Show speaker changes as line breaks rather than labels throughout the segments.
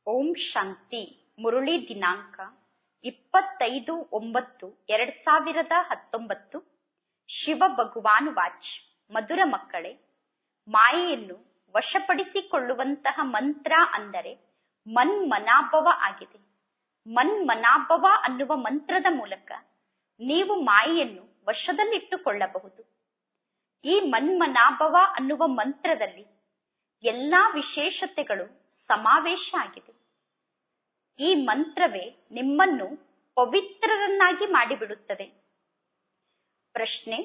ಓಂ ಶಾಂತಿ ಮುರುಳಿ ದಿನಾಂಕ ಇಪ್ಪತ್ತೈದು ಒಂಬತ್ತು ಎರಡ್ ಸಾವಿರದ ಹತ್ತೊಂಬತ್ತು ಶಿವ ಭಗವಾನ್ ವಾಚ್ ಮಧುರ ಮಕ್ಕಳೇ ಮಾಯೆಯನ್ನು ವಶಪಡಿಸಿಕೊಳ್ಳುವಂತಹ ಮಂತ್ರ ಅಂದರೆ ಮನ್ಮನಾಭವ ಆಗಿದೆ ಮನ್ಮನಾಭವ ಅನ್ನುವ ಮಂತ್ರದ ಮೂಲಕ ನೀವು ಮಾಯೆಯನ್ನು ವಶದಲ್ಲಿಟ್ಟುಕೊಳ್ಳಬಹುದು ಈ ಮನ್ಮನಾಭವ ಅನ್ನುವ ಮಂತ್ರದಲ್ಲಿ ಎಲ್ಲಾ ವಿಶೇಷತೆಗಳು ಸಮಾವೇಶ ಆಗಿದೆ ಈ ಮಂತ್ರವೇ ನಿಮ್ಮನ್ನು ಪವಿತ್ರರನ್ನಾಗಿ ಮಾಡಿಬಿಡುತ್ತದೆ ಪ್ರಶ್ನೆ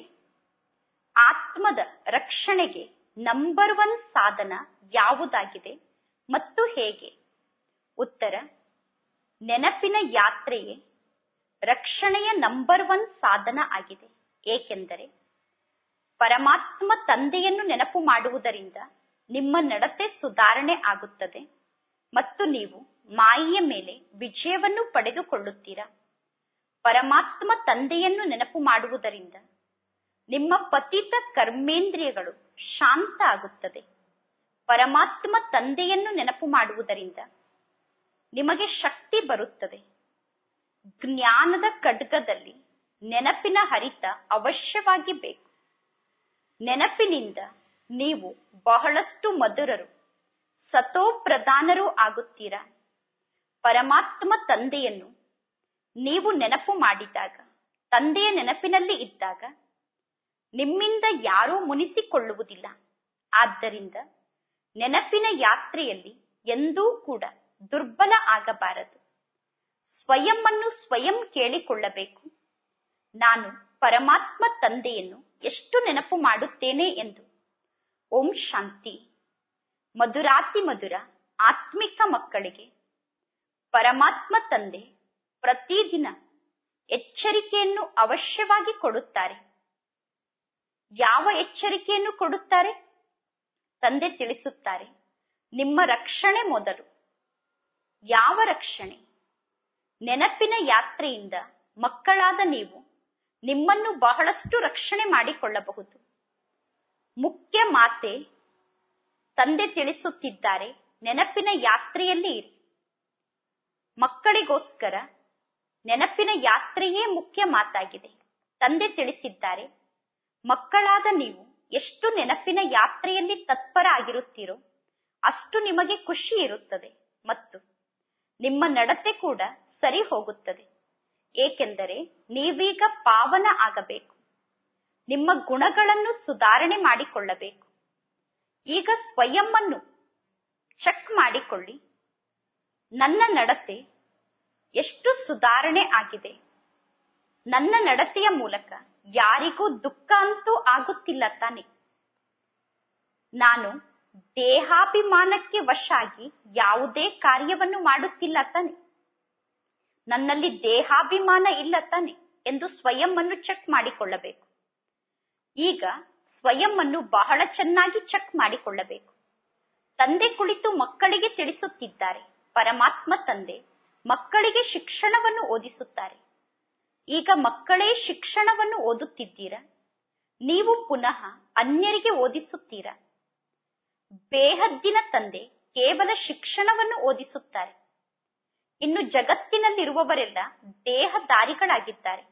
ಆತ್ಮದ ರಕ್ಷಣೆಗೆ ನಂಬರ್ ಒನ್ ಸಾಧನ ಯಾವುದಾಗಿದೆ ಮತ್ತು ಹೇಗೆ ಉತ್ತರ ನೆನಪಿನ ಯಾತ್ರೆಯೇ ರಕ್ಷಣೆಯ ನಂಬರ್ ಒನ್ ಸಾಧನ ಆಗಿದೆ ಏಕೆಂದರೆ ಪರಮಾತ್ಮ ತಂದೆಯನ್ನು ನೆನಪು ಮಾಡುವುದರಿಂದ ನಿಮ್ಮ ನಡತೆ ಸುಧಾರಣೆ ಆಗುತ್ತದೆ ಮತ್ತು ನೀವು ಮಾಯೆಯ ಮೇಲೆ ವಿಜಯವನ್ನು ಪಡೆದುಕೊಳ್ಳುತ್ತೀರಾ ಪರಮಾತ್ಮ ತಂದೆಯನ್ನು ನೆನಪು ಮಾಡುವುದರಿಂದ ನಿಮ್ಮ ಪತಿತ ಕರ್ಮೇಂದ್ರಿಯಗಳು ಶಾಂತ ಆಗುತ್ತದೆ ಪರಮಾತ್ಮ ತಂದೆಯನ್ನು ನೆನಪು ಮಾಡುವುದರಿಂದ ನಿಮಗೆ ಶಕ್ತಿ ಬರುತ್ತದೆ ಜ್ಞಾನದ ಖಡ್ಗದಲ್ಲಿ ನೆನಪಿನ ಹರಿತ ಅವಶ್ಯವಾಗಿ ಬೇಕು ನೆನಪಿನಿಂದ ನೀವು ಬಹಳಷ್ಟು ಮಧುರರು ಸತೋ ಪ್ರಧಾನರೂ ಆಗುತ್ತೀರಾ ಪರಮಾತ್ಮ ತಂದೆಯನ್ನು ನೀವು ನೆನಪು ಮಾಡಿದಾಗ ತಂದೆಯ ನೆನಪಿನಲ್ಲಿ ಇದ್ದಾಗ ನಿಮ್ಮಿಂದ ಯಾರೂ ಮುನಿಸಿಕೊಳ್ಳುವುದಿಲ್ಲ ಆದ್ದರಿಂದ ನೆನಪಿನ ಯಾತ್ರೆಯಲ್ಲಿ ಎಂದೂ ಕೂಡ ದುರ್ಬಲ ಆಗಬಾರದು ಸ್ವಯಂ ಅನ್ನು ಸ್ವಯಂ ಕೇಳಿಕೊಳ್ಳಬೇಕು ನಾನು ಪರಮಾತ್ಮ ತಂದೆಯನ್ನು ಎಷ್ಟು ನೆನಪು ಮಾಡುತ್ತೇನೆ ಎಂದು ಓಂ ಶಾಂತಿ ಮಧುರಾತಿ ಮಧುರ ಆತ್ಮಿಕ ಮಕ್ಕಳಿಗೆ ಪರಮಾತ್ಮ ತಂದೆ ಪ್ರತಿದಿನ ಎಚ್ಚರಿಕೆಯನ್ನು ಅವಶ್ಯವಾಗಿ ಕೊಡುತ್ತಾರೆ ಯಾವ ಎಚ್ಚರಿಕೆಯನ್ನು ಕೊಡುತ್ತಾರೆ ತಂದೆ ತಿಳಿಸುತ್ತಾರೆ ನಿಮ್ಮ ರಕ್ಷಣೆ ಮೊದಲು ಯಾವ ರಕ್ಷಣೆ ನೆನಪಿನ ಯಾತ್ರೆಯಿಂದ ಮಕ್ಕಳಾದ ನೀವು ನಿಮ್ಮನ್ನು ಬಹಳಷ್ಟು ರಕ್ಷಣೆ ಮಾಡಿಕೊಳ್ಳಬಹುದು ಮುಖ್ಯ ಮಾತೆ ತಂದೆ ತಿಳಿಸುತ್ತಿದ್ದಾರೆ ನೆನಪಿನ ಯಾತ್ರೆಯಲ್ಲಿ ಇರಿ ಮಕ್ಕಳಿಗೋಸ್ಕರ ನೆನಪಿನ ಯಾತ್ರೆಯೇ ಮುಖ್ಯ ಮಾತಾಗಿದೆ ತಂದೆ ತಿಳಿಸಿದ್ದಾರೆ ಮಕ್ಕಳಾದ ನೀವು ಎಷ್ಟು ನೆನಪಿನ ಯಾತ್ರೆಯಲ್ಲಿ ತತ್ಪರ ಆಗಿರುತ್ತೀರೋ ಅಷ್ಟು ನಿಮಗೆ ಖುಷಿ ಇರುತ್ತದೆ ಮತ್ತು ನಿಮ್ಮ ನಡತೆ ಕೂಡ ಸರಿ ಹೋಗುತ್ತದೆ ಏಕೆಂದರೆ ನೀವೀಗ ಪಾವನ ಆಗಬೇಕು ನಿಮ್ಮ ಗುಣಗಳನ್ನು ಸುಧಾರಣೆ ಮಾಡಿಕೊಳ್ಳಬೇಕು ಈಗ ಸ್ವಯಂ ಅನ್ನು ಚೆಕ್ ಮಾಡಿಕೊಳ್ಳಿ ನನ್ನ ನಡತೆ ಎಷ್ಟು ಸುಧಾರಣೆ ಆಗಿದೆ ನನ್ನ ನಡತೆಯ ಮೂಲಕ ಯಾರಿಗೂ ದುಃಖ ಅಂತೂ ಆಗುತ್ತಿಲ್ಲ ತಾನೆ ನಾನು ದೇಹಾಭಿಮಾನಕ್ಕೆ ವಶ ಆಗಿ ಯಾವುದೇ ಕಾರ್ಯವನ್ನು ಮಾಡುತ್ತಿಲ್ಲ ತಾನೆ ನನ್ನಲ್ಲಿ ದೇಹಾಭಿಮಾನ ಇಲ್ಲ ತಾನೆ ಎಂದು ಸ್ವಯಂ ಅನ್ನು ಚೆಕ್ ಮಾಡಿಕೊಳ್ಳಬೇಕು ಈಗ ಸ್ವಯಂ ಅನ್ನು ಬಹಳ ಚೆನ್ನಾಗಿ ಚೆಕ್ ಮಾಡಿಕೊಳ್ಳಬೇಕು ತಂದೆ ಕುಳಿತು ಮಕ್ಕಳಿಗೆ ತಿಳಿಸುತ್ತಿದ್ದಾರೆ ಪರಮಾತ್ಮ ತಂದೆ ಮಕ್ಕಳಿಗೆ ಶಿಕ್ಷಣವನ್ನು ಓದಿಸುತ್ತಾರೆ ಈಗ ಮಕ್ಕಳೇ ಶಿಕ್ಷಣವನ್ನು ಓದುತ್ತಿದ್ದೀರಾ ನೀವು ಪುನಃ ಅನ್ಯರಿಗೆ ಓದಿಸುತ್ತೀರಾ ಬೇಹದ್ದಿನ ತಂದೆ ಕೇವಲ ಶಿಕ್ಷಣವನ್ನು ಓದಿಸುತ್ತಾರೆ ಇನ್ನು ಜಗತ್ತಿನಲ್ಲಿರುವವರೆಲ್ಲ ದೇಹದಾರಿಗಳಾಗಿದ್ದಾರೆ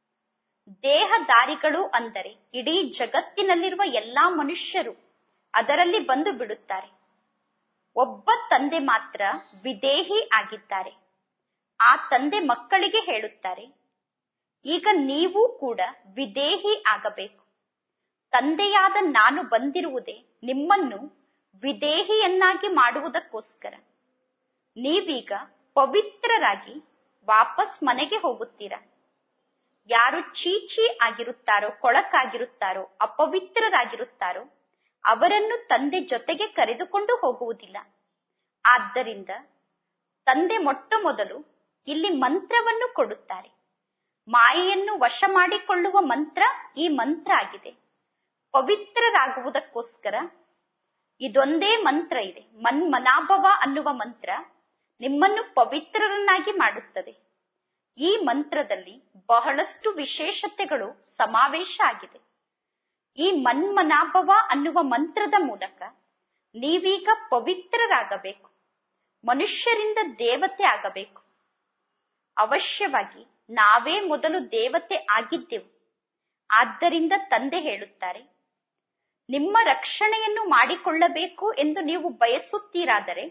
ದೇಹದಾರಿಗಳು ಅಂದರೆ ಇಡೀ ಜಗತ್ತಿನಲ್ಲಿರುವ ಎಲ್ಲಾ ಮನುಷ್ಯರು ಅದರಲ್ಲಿ ಬಂದು ಬಿಡುತ್ತಾರೆ ಒಬ್ಬ ತಂದೆ ಮಾತ್ರ ವಿದೇಹಿ ಆಗಿದ್ದಾರೆ ಆ ತಂದೆ ಮಕ್ಕಳಿಗೆ ಹೇಳುತ್ತಾರೆ ಈಗ ನೀವು ಕೂಡ ವಿದೇಹಿ ಆಗಬೇಕು ತಂದೆಯಾದ ನಾನು ಬಂದಿರುವುದೇ ನಿಮ್ಮನ್ನು ವಿದೇಹಿಯನ್ನಾಗಿ ಮಾಡುವುದಕ್ಕೋಸ್ಕರ ನೀವೀಗ ಪವಿತ್ರರಾಗಿ ವಾಪಸ್ ಮನೆಗೆ ಹೋಗುತ್ತೀರಾ ಯಾರು ಚೀಚಿ ಆಗಿರುತ್ತಾರೋ ಕೊಳಕಾಗಿರುತ್ತಾರೋ ಅಪವಿತ್ರರಾಗಿರುತ್ತಾರೋ ಅವರನ್ನು ತಂದೆ ಜೊತೆಗೆ ಕರೆದುಕೊಂಡು ಹೋಗುವುದಿಲ್ಲ ಆದ್ದರಿಂದ ತಂದೆ ಮೊಟ್ಟ ಮೊದಲು ಇಲ್ಲಿ ಮಂತ್ರವನ್ನು ಕೊಡುತ್ತಾರೆ ಮಾಯೆಯನ್ನು ವಶ ಮಾಡಿಕೊಳ್ಳುವ ಮಂತ್ರ ಈ ಮಂತ್ರ ಆಗಿದೆ ಪವಿತ್ರರಾಗುವುದಕ್ಕೋಸ್ಕರ ಇದೊಂದೇ ಮಂತ್ರ ಇದೆ ಮನ್ಮನಾಭವ ಅನ್ನುವ ಮಂತ್ರ ನಿಮ್ಮನ್ನು ಪವಿತ್ರರನ್ನಾಗಿ ಮಾಡುತ್ತದೆ ಈ ಮಂತ್ರದಲ್ಲಿ ಬಹಳಷ್ಟು ವಿಶೇಷತೆಗಳು ಸಮಾವೇಶ ಆಗಿದೆ ಈ ಮನ್ಮನಾಭವ ಅನ್ನುವ ಮಂತ್ರದ ಮೂಲಕ ನೀವೀಗ ಪವಿತ್ರರಾಗಬೇಕು ಮನುಷ್ಯರಿಂದ ದೇವತೆ ಆಗಬೇಕು ಅವಶ್ಯವಾಗಿ ನಾವೇ ಮೊದಲು ದೇವತೆ ಆಗಿದ್ದೆವು ಆದ್ದರಿಂದ ತಂದೆ ಹೇಳುತ್ತಾರೆ ನಿಮ್ಮ ರಕ್ಷಣೆಯನ್ನು ಮಾಡಿಕೊಳ್ಳಬೇಕು ಎಂದು ನೀವು ಬಯಸುತ್ತೀರಾದರೆ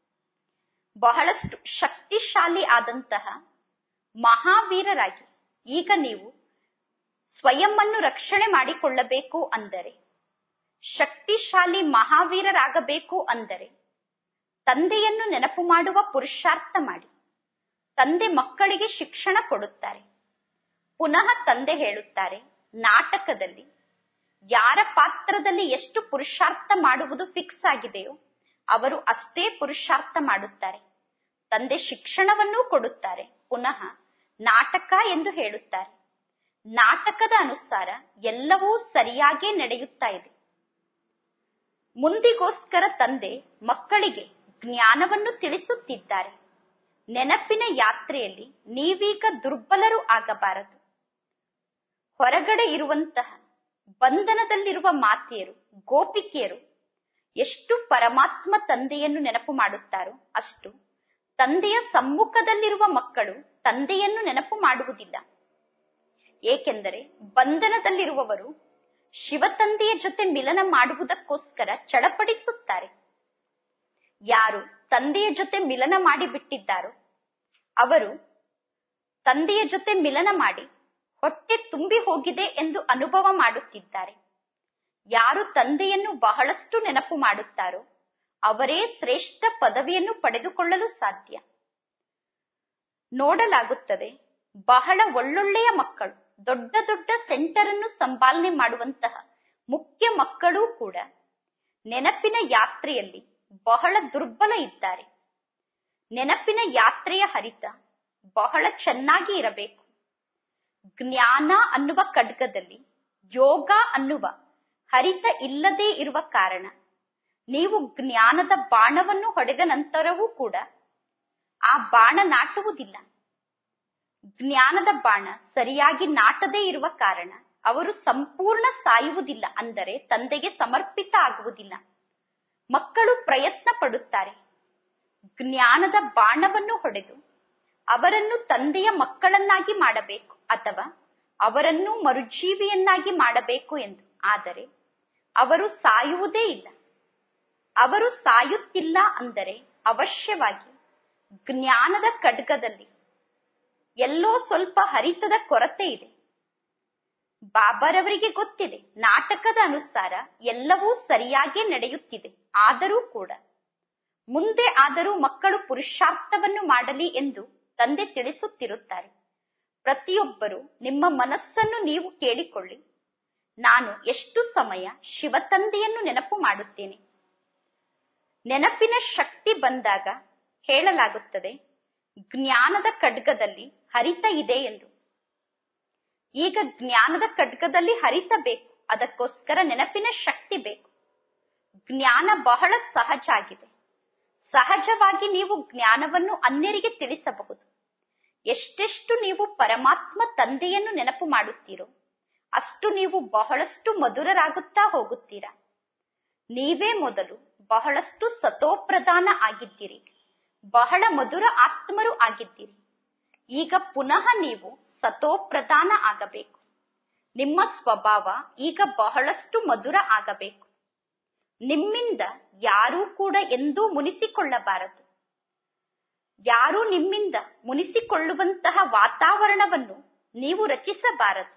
ಬಹಳಷ್ಟು ಶಕ್ತಿಶಾಲಿ ಆದಂತಹ ಮಹಾವೀರರಾಗಿ ಈಗ ನೀವು ಸ್ವಯಂವನ್ನು ರಕ್ಷಣೆ ಮಾಡಿಕೊಳ್ಳಬೇಕು ಅಂದರೆ ಶಕ್ತಿಶಾಲಿ ಮಹಾವೀರರಾಗಬೇಕು ಅಂದರೆ ತಂದೆಯನ್ನು ನೆನಪು ಮಾಡುವ ಪುರುಷಾರ್ಥ ಮಾಡಿ ತಂದೆ ಮಕ್ಕಳಿಗೆ ಶಿಕ್ಷಣ ಕೊಡುತ್ತಾರೆ ಪುನಃ ತಂದೆ ಹೇಳುತ್ತಾರೆ ನಾಟಕದಲ್ಲಿ ಯಾರ ಪಾತ್ರದಲ್ಲಿ ಎಷ್ಟು ಪುರುಷಾರ್ಥ ಮಾಡುವುದು ಫಿಕ್ಸ್ ಆಗಿದೆಯೋ ಅವರು ಅಷ್ಟೇ ಪುರುಷಾರ್ಥ ಮಾಡುತ್ತಾರೆ ತಂದೆ ಶಿಕ್ಷಣವನ್ನೂ ಕೊಡುತ್ತಾರೆ ಪುನಃ ನಾಟಕ ಎಂದು ಹೇಳುತ್ತಾರೆ ನಾಟಕದ ಅನುಸಾರ ಎಲ್ಲವೂ ಸರಿಯಾಗೇ ನಡೆಯುತ್ತಾ ಇದೆ ಮುಂದಿಗೋಸ್ಕರ ತಂದೆ ಮಕ್ಕಳಿಗೆ ಜ್ಞಾನವನ್ನು ತಿಳಿಸುತ್ತಿದ್ದಾರೆ ನೆನಪಿನ ಯಾತ್ರೆಯಲ್ಲಿ ನೀವೀಗ ದುರ್ಬಲರು ಆಗಬಾರದು ಹೊರಗಡೆ ಇರುವಂತಹ ಬಂಧನದಲ್ಲಿರುವ ಮಾತೆಯರು ಗೋಪಿಕೆಯರು ಎಷ್ಟು ಪರಮಾತ್ಮ ತಂದೆಯನ್ನು ನೆನಪು ಮಾಡುತ್ತಾರೋ ಅಷ್ಟು ತಂದೆಯ ಸಮ್ಮುಖದಲ್ಲಿರುವ ಮಕ್ಕಳು ತಂದೆಯನ್ನು ನೆನಪು ಮಾಡುವುದಿಲ್ಲ ಏಕೆಂದರೆ ಬಂಧನದಲ್ಲಿರುವವರು ಶಿವತಂದೆಯ ಜೊತೆ ಮಿಲನ ಮಾಡುವುದಕ್ಕೋಸ್ಕರ ಚಡಪಡಿಸುತ್ತಾರೆ ಯಾರು ತಂದೆಯ ಜೊತೆ ಮಿಲನ ಮಾಡಿ ಬಿಟ್ಟಿದ್ದಾರೋ ಅವರು ತಂದೆಯ ಜೊತೆ ಮಿಲನ ಮಾಡಿ ಹೊಟ್ಟೆ ತುಂಬಿ ಹೋಗಿದೆ ಎಂದು ಅನುಭವ ಮಾಡುತ್ತಿದ್ದಾರೆ ಯಾರು ತಂದೆಯನ್ನು ಬಹಳಷ್ಟು ನೆನಪು ಮಾಡುತ್ತಾರೋ ಅವರೇ ಶ್ರೇಷ್ಠ ಪದವಿಯನ್ನು ಪಡೆದುಕೊಳ್ಳಲು ಸಾಧ್ಯ ನೋಡಲಾಗುತ್ತದೆ ಬಹಳ ಒಳ್ಳೊಳ್ಳೆಯ ಮಕ್ಕಳು ದೊಡ್ಡ ದೊಡ್ಡ ಸೆಂಟರ್ ಅನ್ನು ಸಂಪಾಲನೆ ಮಾಡುವಂತಹ ಮುಖ್ಯ ಮಕ್ಕಳೂ ಕೂಡ ನೆನಪಿನ ಯಾತ್ರೆಯಲ್ಲಿ ಬಹಳ ದುರ್ಬಲ ಇದ್ದಾರೆ ನೆನಪಿನ ಯಾತ್ರೆಯ ಹರಿತ ಬಹಳ ಚೆನ್ನಾಗಿ ಇರಬೇಕು ಜ್ಞಾನ ಅನ್ನುವ ಖಡ್ಗದಲ್ಲಿ ಯೋಗ ಅನ್ನುವ ಹರಿತ ಇಲ್ಲದೇ ಇರುವ ಕಾರಣ ನೀವು ಜ್ಞಾನದ ಬಾಣವನ್ನು ಹೊಡೆದ ನಂತರವೂ ಕೂಡ ಆ ಬಾಣ ನಾಟುವುದಿಲ್ಲ ಜ್ಞಾನದ ಬಾಣ ಸರಿಯಾಗಿ ನಾಟದೇ ಇರುವ ಕಾರಣ ಅವರು ಸಂಪೂರ್ಣ ಸಾಯುವುದಿಲ್ಲ ಅಂದರೆ ತಂದೆಗೆ ಸಮರ್ಪಿತ ಆಗುವುದಿಲ್ಲ ಮಕ್ಕಳು ಪ್ರಯತ್ನ ಪಡುತ್ತಾರೆ ಜ್ಞಾನದ ಬಾಣವನ್ನು ಹೊಡೆದು ಅವರನ್ನು ತಂದೆಯ ಮಕ್ಕಳನ್ನಾಗಿ ಮಾಡಬೇಕು ಅಥವಾ ಅವರನ್ನು ಮರುಜೀವಿಯನ್ನಾಗಿ ಮಾಡಬೇಕು ಎಂದು ಆದರೆ ಅವರು ಸಾಯುವುದೇ ಇಲ್ಲ ಅವರು ಸಾಯುತ್ತಿಲ್ಲ ಅಂದರೆ ಅವಶ್ಯವಾಗಿ ಜ್ಞಾನದ ಖಡ್ಗದಲ್ಲಿ ಎಲ್ಲೋ ಸ್ವಲ್ಪ ಹರಿತದ ಕೊರತೆ ಇದೆ ಬಾಬರವರಿಗೆ ಗೊತ್ತಿದೆ ನಾಟಕದ ಅನುಸಾರ ಎಲ್ಲವೂ ಸರಿಯಾಗಿ ನಡೆಯುತ್ತಿದೆ ಆದರೂ ಕೂಡ ಮುಂದೆ ಆದರೂ ಮಕ್ಕಳು ಪುರುಷಾರ್ಥವನ್ನು ಮಾಡಲಿ ಎಂದು ತಂದೆ ತಿಳಿಸುತ್ತಿರುತ್ತಾರೆ ಪ್ರತಿಯೊಬ್ಬರು ನಿಮ್ಮ ಮನಸ್ಸನ್ನು ನೀವು ಕೇಳಿಕೊಳ್ಳಿ ನಾನು ಎಷ್ಟು ಸಮಯ ಶಿವತಂದೆಯನ್ನು ನೆನಪು ಮಾಡುತ್ತೇನೆ ನೆನಪಿನ ಶಕ್ತಿ ಬಂದಾಗ ಹೇಳಲಾಗುತ್ತದೆ ಜ್ಞಾನದ ಖಡ್ಗದಲ್ಲಿ ಹರಿತ ಇದೆ ಎಂದು ಈಗ ಜ್ಞಾನದ ಖಡ್ಗದಲ್ಲಿ ಹರಿತ ಬೇಕು ಅದಕ್ಕೋಸ್ಕರ ನೆನಪಿನ ಶಕ್ತಿ ಬೇಕು ಜ್ಞಾನ ಬಹಳ ಸಹಜ ಆಗಿದೆ ಸಹಜವಾಗಿ ನೀವು ಜ್ಞಾನವನ್ನು ಅನ್ಯರಿಗೆ ತಿಳಿಸಬಹುದು ಎಷ್ಟೆಷ್ಟು ನೀವು ಪರಮಾತ್ಮ ತಂದೆಯನ್ನು ನೆನಪು ಮಾಡುತ್ತೀರೋ ಅಷ್ಟು ನೀವು ಬಹಳಷ್ಟು ಮಧುರರಾಗುತ್ತಾ ಹೋಗುತ್ತೀರಾ ನೀವೇ ಮೊದಲು ಬಹಳಷ್ಟು ಸತೋಪ್ರಧಾನ ಆಗಿದ್ದೀರಿ ಬಹಳ ಮಧುರ ಆತ್ಮರು ಆಗಿದ್ದೀರಿ ಈಗ ಪುನಃ ನೀವು ಸತೋಪ್ರಧಾನ ಆಗಬೇಕು ನಿಮ್ಮ ಸ್ವಭಾವ ಈಗ ಬಹಳಷ್ಟು ಮಧುರ ಆಗಬೇಕು ನಿಮ್ಮಿಂದ ಯಾರೂ ಕೂಡ ಎಂದೂ ಮುನಿಸಿಕೊಳ್ಳಬಾರದು ಯಾರೂ ನಿಮ್ಮಿಂದ ಮುನಿಸಿಕೊಳ್ಳುವಂತಹ ವಾತಾವರಣವನ್ನು ನೀವು ರಚಿಸಬಾರದು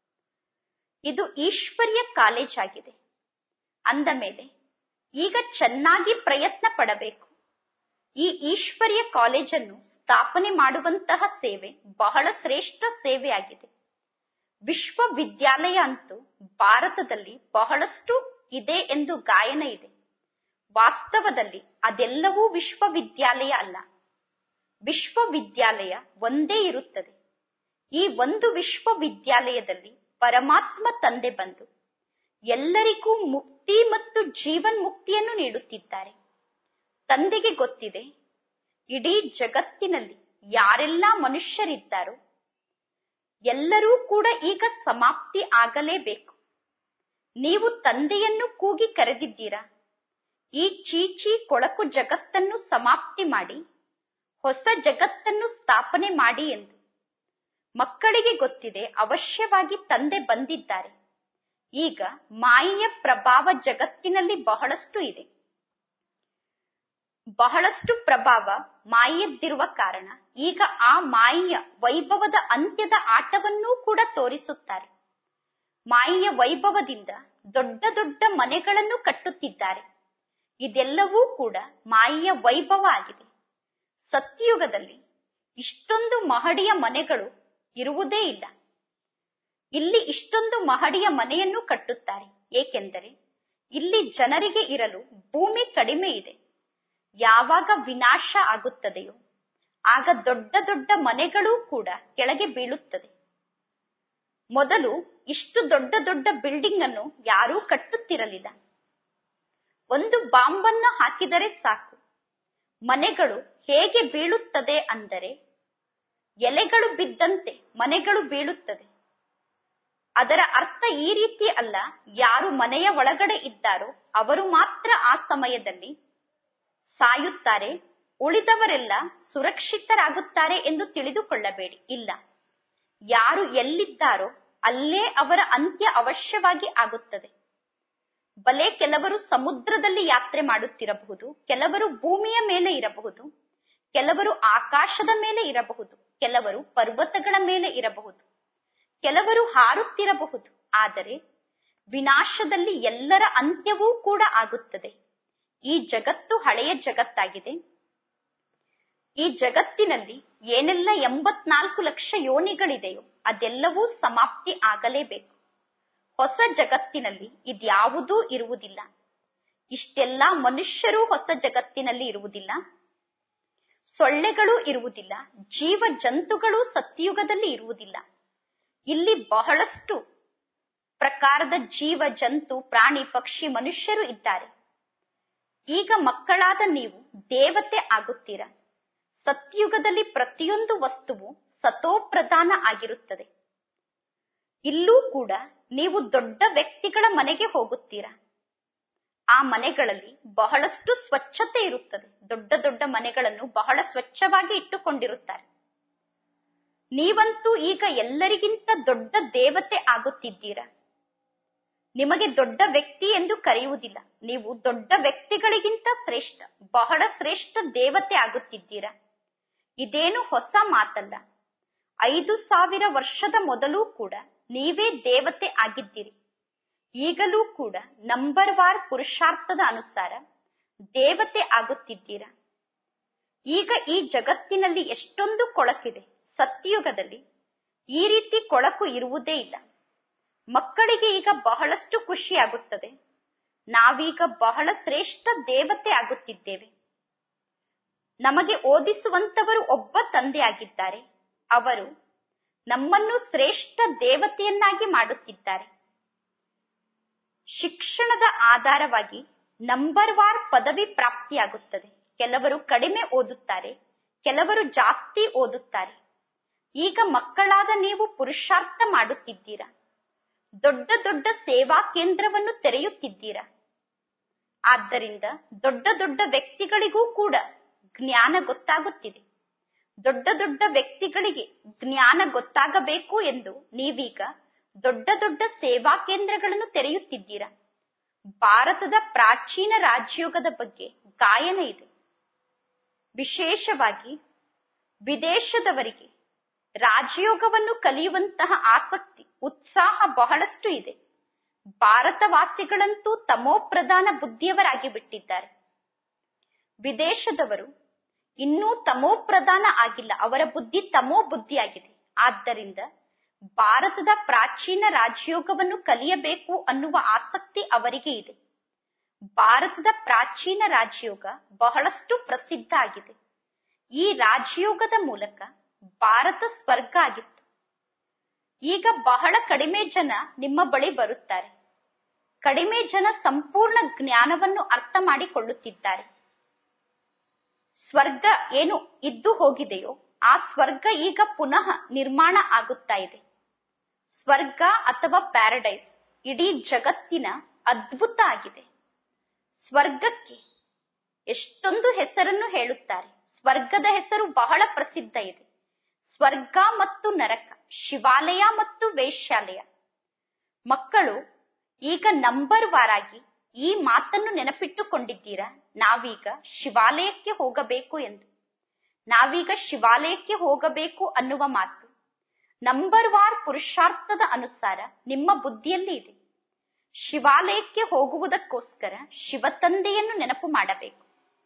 ಇದು ಈಶ್ವರ್ಯ ಕಾಲೇಜ್ ಆಗಿದೆ ಅಂದ ಮೇಲೆ ಈಗ ಚೆನ್ನಾಗಿ ಪ್ರಯತ್ನ ಪಡಬೇಕು ಈ ಈಶ್ವರ್ಯ ಕಾಲೇಜನ್ನು ಸ್ಥಾಪನೆ ಮಾಡುವಂತಹ ಸೇವೆ ಬಹಳ ಶ್ರೇಷ್ಠ ಸೇವೆಯಾಗಿದೆ ವಿಶ್ವವಿದ್ಯಾಲಯ ಅಂತೂ ಭಾರತದಲ್ಲಿ ಬಹಳಷ್ಟು ಇದೆ ಎಂದು ಗಾಯನ ಇದೆ ವಾಸ್ತವದಲ್ಲಿ ಅದೆಲ್ಲವೂ ವಿಶ್ವವಿದ್ಯಾಲಯ ಅಲ್ಲ ವಿಶ್ವವಿದ್ಯಾಲಯ ಒಂದೇ ಇರುತ್ತದೆ ಈ ಒಂದು ವಿಶ್ವವಿದ್ಯಾಲಯದಲ್ಲಿ ಪರಮಾತ್ಮ ತಂದೆ ಬಂದು ಎಲ್ಲರಿಗೂ ಮುಕ್ತಿ ಮತ್ತು ಜೀವನ್ ಮುಕ್ತಿಯನ್ನು ನೀಡುತ್ತಿದ್ದಾರೆ ತಂದೆಗೆ ಗೊತ್ತಿದೆ ಇಡೀ ಜಗತ್ತಿನಲ್ಲಿ ಯಾರೆಲ್ಲ ಮನುಷ್ಯರಿದ್ದಾರೋ ಎಲ್ಲರೂ ಕೂಡ ಈಗ ಸಮಾಪ್ತಿ ಆಗಲೇಬೇಕು ನೀವು ತಂದೆಯನ್ನು ಕೂಗಿ ಕರೆದಿದ್ದೀರಾ ಈ ಚೀಚಿ ಕೊಳಕು ಜಗತ್ತನ್ನು ಸಮಾಪ್ತಿ ಮಾಡಿ ಹೊಸ ಜಗತ್ತನ್ನು ಸ್ಥಾಪನೆ ಮಾಡಿ ಎಂದು ಮಕ್ಕಳಿಗೆ ಗೊತ್ತಿದೆ ಅವಶ್ಯವಾಗಿ ತಂದೆ ಬಂದಿದ್ದಾರೆ ಈಗ ಮಾಯೆಯ ಪ್ರಭಾವ ಜಗತ್ತಿನಲ್ಲಿ ಬಹಳಷ್ಟು ಇದೆ ಬಹಳಷ್ಟು ಪ್ರಭಾವ ಮಾಯೆದ್ದಿರುವ ಕಾರಣ ಈಗ ಆ ಮಾಯೆಯ ವೈಭವದ ಅಂತ್ಯದ ಆಟವನ್ನೂ ಕೂಡ ತೋರಿಸುತ್ತಾರೆ ಮಾಯೆಯ ವೈಭವದಿಂದ ದೊಡ್ಡ ದೊಡ್ಡ ಮನೆಗಳನ್ನು ಕಟ್ಟುತ್ತಿದ್ದಾರೆ ಇದೆಲ್ಲವೂ ಕೂಡ ಮಾಯೆಯ ವೈಭವ ಆಗಿದೆ ಸತ್ಯಯುಗದಲ್ಲಿ ಇಷ್ಟೊಂದು ಮಹಡಿಯ ಮನೆಗಳು ಇರುವುದೇ ಇಲ್ಲ ಇಲ್ಲಿ ಇಷ್ಟೊಂದು ಮಹಡಿಯ ಮನೆಯನ್ನು ಕಟ್ಟುತ್ತಾರೆ ಏಕೆಂದರೆ ಇಲ್ಲಿ ಜನರಿಗೆ ಇರಲು ಭೂಮಿ ಕಡಿಮೆ ಇದೆ ಯಾವಾಗ ವಿನಾಶ ಆಗುತ್ತದೆಯೋ ಆಗ ದೊಡ್ಡ ದೊಡ್ಡ ಮನೆಗಳೂ ಕೂಡ ಕೆಳಗೆ ಬೀಳುತ್ತದೆ ಮೊದಲು ಇಷ್ಟು ದೊಡ್ಡ ದೊಡ್ಡ ಬಿಲ್ಡಿಂಗ್ ಅನ್ನು ಯಾರೂ ಕಟ್ಟುತ್ತಿರಲಿಲ್ಲ ಒಂದು ಬಾಂಬನ್ನು ಹಾಕಿದರೆ ಸಾಕು ಮನೆಗಳು ಹೇಗೆ ಬೀಳುತ್ತದೆ ಅಂದರೆ ಎಲೆಗಳು ಬಿದ್ದಂತೆ ಮನೆಗಳು ಬೀಳುತ್ತದೆ ಅದರ ಅರ್ಥ ಈ ರೀತಿ ಅಲ್ಲ ಯಾರು ಮನೆಯ ಒಳಗಡೆ ಇದ್ದಾರೋ ಅವರು ಮಾತ್ರ ಆ ಸಮಯದಲ್ಲಿ ಸಾಯುತ್ತಾರೆ ಉಳಿದವರೆಲ್ಲ ಸುರಕ್ಷಿತರಾಗುತ್ತಾರೆ ಎಂದು ತಿಳಿದುಕೊಳ್ಳಬೇಡಿ ಇಲ್ಲ ಯಾರು ಎಲ್ಲಿದ್ದಾರೋ ಅಲ್ಲೇ ಅವರ ಅಂತ್ಯ ಅವಶ್ಯವಾಗಿ ಆಗುತ್ತದೆ ಬಲೆ ಕೆಲವರು ಸಮುದ್ರದಲ್ಲಿ ಯಾತ್ರೆ ಮಾಡುತ್ತಿರಬಹುದು ಕೆಲವರು ಭೂಮಿಯ ಮೇಲೆ ಇರಬಹುದು ಕೆಲವರು ಆಕಾಶದ ಮೇಲೆ ಇರಬಹುದು ಕೆಲವರು ಪರ್ವತಗಳ ಮೇಲೆ ಇರಬಹುದು ಕೆಲವರು ಹಾರುತ್ತಿರಬಹುದು ಆದರೆ ವಿನಾಶದಲ್ಲಿ ಎಲ್ಲರ ಅಂತ್ಯವೂ ಕೂಡ ಆಗುತ್ತದೆ ಈ ಜಗತ್ತು ಹಳೆಯ ಜಗತ್ತಾಗಿದೆ ಈ ಜಗತ್ತಿನಲ್ಲಿ ಏನೆಲ್ಲ ಎಂಬತ್ನಾಲ್ಕು ಲಕ್ಷ ಯೋನಿಗಳಿದೆಯೋ ಅದೆಲ್ಲವೂ ಸಮಾಪ್ತಿ ಆಗಲೇಬೇಕು ಹೊಸ ಜಗತ್ತಿನಲ್ಲಿ ಇದ್ಯಾವುದೂ ಇರುವುದಿಲ್ಲ ಇಷ್ಟೆಲ್ಲ ಮನುಷ್ಯರು ಹೊಸ ಜಗತ್ತಿನಲ್ಲಿ ಇರುವುದಿಲ್ಲ ಸೊಳ್ಳೆಗಳು ಇರುವುದಿಲ್ಲ ಜೀವ ಜಂತುಗಳು ಸತ್ಯಯುಗದಲ್ಲಿ ಇರುವುದಿಲ್ಲ ಇಲ್ಲಿ ಬಹಳಷ್ಟು ಪ್ರಕಾರದ ಜೀವ ಜಂತು ಪ್ರಾಣಿ ಪಕ್ಷಿ ಮನುಷ್ಯರು ಇದ್ದಾರೆ ಈಗ ಮಕ್ಕಳಾದ ನೀವು ದೇವತೆ ಆಗುತ್ತೀರಾ ಸತ್ಯುಗದಲ್ಲಿ ಪ್ರತಿಯೊಂದು ವಸ್ತುವು ಸತೋಪ್ರಧಾನ ಆಗಿರುತ್ತದೆ ಇಲ್ಲೂ ಕೂಡ ನೀವು ದೊಡ್ಡ ವ್ಯಕ್ತಿಗಳ ಮನೆಗೆ ಹೋಗುತ್ತೀರಾ ಆ ಮನೆಗಳಲ್ಲಿ ಬಹಳಷ್ಟು ಸ್ವಚ್ಛತೆ ಇರುತ್ತದೆ ದೊಡ್ಡ ದೊಡ್ಡ ಮನೆಗಳನ್ನು ಬಹಳ ಸ್ವಚ್ಛವಾಗಿ ಇಟ್ಟುಕೊಂಡಿರುತ್ತಾರೆ ನೀವಂತೂ ಈಗ ಎಲ್ಲರಿಗಿಂತ ದೊಡ್ಡ ದೇವತೆ ಆಗುತ್ತಿದ್ದೀರಾ ನಿಮಗೆ ದೊಡ್ಡ ವ್ಯಕ್ತಿ ಎಂದು ಕರೆಯುವುದಿಲ್ಲ ನೀವು ದೊಡ್ಡ ವ್ಯಕ್ತಿಗಳಿಗಿಂತ ಶ್ರೇಷ್ಠ ಬಹಳ ಶ್ರೇಷ್ಠ ದೇವತೆ ಆಗುತ್ತಿದ್ದೀರಾ ಇದೇನು ಹೊಸ ಮಾತಲ್ಲ ಐದು ಸಾವಿರ ವರ್ಷದ ಮೊದಲು ಕೂಡ ನೀವೇ ದೇವತೆ ಆಗಿದ್ದೀರಿ ಈಗಲೂ ಕೂಡ ನಂಬರ್ ವಾರ್ ಪುರುಷಾರ್ಥದ ಅನುಸಾರ ದೇವತೆ ಆಗುತ್ತಿದ್ದೀರಾ ಈಗ ಈ ಜಗತ್ತಿನಲ್ಲಿ ಎಷ್ಟೊಂದು ಕೊಳಕಿದೆ ಸತ್ಯಯುಗದಲ್ಲಿ ಈ ರೀತಿ ಕೊಳಕು ಇರುವುದೇ ಇಲ್ಲ ಮಕ್ಕಳಿಗೆ ಈಗ ಬಹಳಷ್ಟು ಖುಷಿ ಆಗುತ್ತದೆ ನಾವೀಗ ಬಹಳ ಶ್ರೇಷ್ಠ ದೇವತೆ ಆಗುತ್ತಿದ್ದೇವೆ ನಮಗೆ ಓದಿಸುವಂತವರು ಒಬ್ಬ ತಂದೆಯಾಗಿದ್ದಾರೆ ಅವರು ನಮ್ಮನ್ನು ಶ್ರೇಷ್ಠ ದೇವತೆಯನ್ನಾಗಿ ಮಾಡುತ್ತಿದ್ದಾರೆ ಶಿಕ್ಷಣದ ಆಧಾರವಾಗಿ ನಂಬರ್ ವಾರ್ ಪದವಿ ಪ್ರಾಪ್ತಿಯಾಗುತ್ತದೆ ಕೆಲವರು ಕಡಿಮೆ ಓದುತ್ತಾರೆ ಕೆಲವರು ಜಾಸ್ತಿ ಓದುತ್ತಾರೆ ಈಗ ಮಕ್ಕಳಾದ ನೀವು ಪುರುಷಾರ್ಥ ಮಾಡುತ್ತಿದ್ದೀರಾ ದೊಡ್ಡ ದೊಡ್ಡ ಸೇವಾ ಕೇಂದ್ರವನ್ನು ತೆರೆಯುತ್ತಿದ್ದೀರಾ ಆದ್ದರಿಂದ ದೊಡ್ಡ ದೊಡ್ಡ ವ್ಯಕ್ತಿಗಳಿಗೂ ಕೂಡ ಜ್ಞಾನ ಗೊತ್ತಾಗುತ್ತಿದೆ ದೊಡ್ಡ ದೊಡ್ಡ ವ್ಯಕ್ತಿಗಳಿಗೆ ಜ್ಞಾನ ಗೊತ್ತಾಗಬೇಕು ಎಂದು ನೀವೀಗ ದೊಡ್ಡ ದೊಡ್ಡ ಸೇವಾ ಕೇಂದ್ರಗಳನ್ನು ತೆರೆಯುತ್ತಿದ್ದೀರಾ ಭಾರತದ ಪ್ರಾಚೀನ ರಾಜಯೋಗದ ಬಗ್ಗೆ ಗಾಯನ ಇದೆ ವಿಶೇಷವಾಗಿ ವಿದೇಶದವರಿಗೆ ರಾಜಯೋಗವನ್ನು ಕಲಿಯುವಂತಹ ಆಸಕ್ತಿ ಉತ್ಸಾಹ ಬಹಳಷ್ಟು ಇದೆ ಭಾರತವಾಸಿಗಳಂತೂ ತಮೋಪ್ರಧಾನ ಬುದ್ಧಿಯವರಾಗಿ ಬಿಟ್ಟಿದ್ದಾರೆ ವಿದೇಶದವರು ಇನ್ನೂ ತಮೋಪ್ರಧಾನ ಆಗಿಲ್ಲ ಅವರ ಬುದ್ಧಿ ತಮೋ ಬುದ್ಧಿಯಾಗಿದೆ ಆದ್ದರಿಂದ ಭಾರತದ ಪ್ರಾಚೀನ ರಾಜಯೋಗವನ್ನು ಕಲಿಯಬೇಕು ಅನ್ನುವ ಆಸಕ್ತಿ ಅವರಿಗೆ ಇದೆ ಭಾರತದ ಪ್ರಾಚೀನ ರಾಜಯೋಗ ಬಹಳಷ್ಟು ಪ್ರಸಿದ್ಧ ಆಗಿದೆ ಈ ರಾಜಯೋಗದ ಮೂಲಕ ಭಾರತ ಸ್ವರ್ಗ ಆಗಿತ್ತು ಈಗ ಬಹಳ ಕಡಿಮೆ ಜನ ನಿಮ್ಮ ಬಳಿ ಬರುತ್ತಾರೆ ಕಡಿಮೆ ಜನ ಸಂಪೂರ್ಣ ಜ್ಞಾನವನ್ನು ಅರ್ಥ ಮಾಡಿಕೊಳ್ಳುತ್ತಿದ್ದಾರೆ ಸ್ವರ್ಗ ಏನು ಇದ್ದು ಹೋಗಿದೆಯೋ ಆ ಸ್ವರ್ಗ ಈಗ ಪುನಃ ನಿರ್ಮಾಣ ಆಗುತ್ತಾ ಇದೆ ಸ್ವರ್ಗ ಅಥವಾ ಪ್ಯಾರಡೈಸ್ ಇಡೀ ಜಗತ್ತಿನ ಅದ್ಭುತ ಆಗಿದೆ ಸ್ವರ್ಗಕ್ಕೆ ಎಷ್ಟೊಂದು ಹೆಸರನ್ನು ಹೇಳುತ್ತಾರೆ ಸ್ವರ್ಗದ ಹೆಸರು ಬಹಳ ಪ್ರಸಿದ್ಧ ಇದೆ ಸ್ವರ್ಗ ಮತ್ತು ನರಕ ಶಿವಾಲಯ ಮತ್ತು ವೇಶ್ಯಾಲಯ ಮಕ್ಕಳು ಈಗ ನಂಬರ್ ವಾರಾಗಿ ಈ ಮಾತನ್ನು ನೆನಪಿಟ್ಟುಕೊಂಡಿದ್ದೀರಾ ನಾವೀಗ ಶಿವಾಲಯಕ್ಕೆ ಹೋಗಬೇಕು ಎಂದು ನಾವೀಗ ಶಿವಾಲಯಕ್ಕೆ ಹೋಗಬೇಕು ಅನ್ನುವ ಮಾತು ನಂಬರ್ ವಾರ್ ಪುರುಷಾರ್ಥದ ಅನುಸಾರ ನಿಮ್ಮ ಬುದ್ಧಿಯಲ್ಲಿ ಇದೆ ಶಿವಾಲಯಕ್ಕೆ ಹೋಗುವುದಕ್ಕೋಸ್ಕರ ಶಿವತಂದೆಯನ್ನು ನೆನಪು ಮಾಡಬೇಕು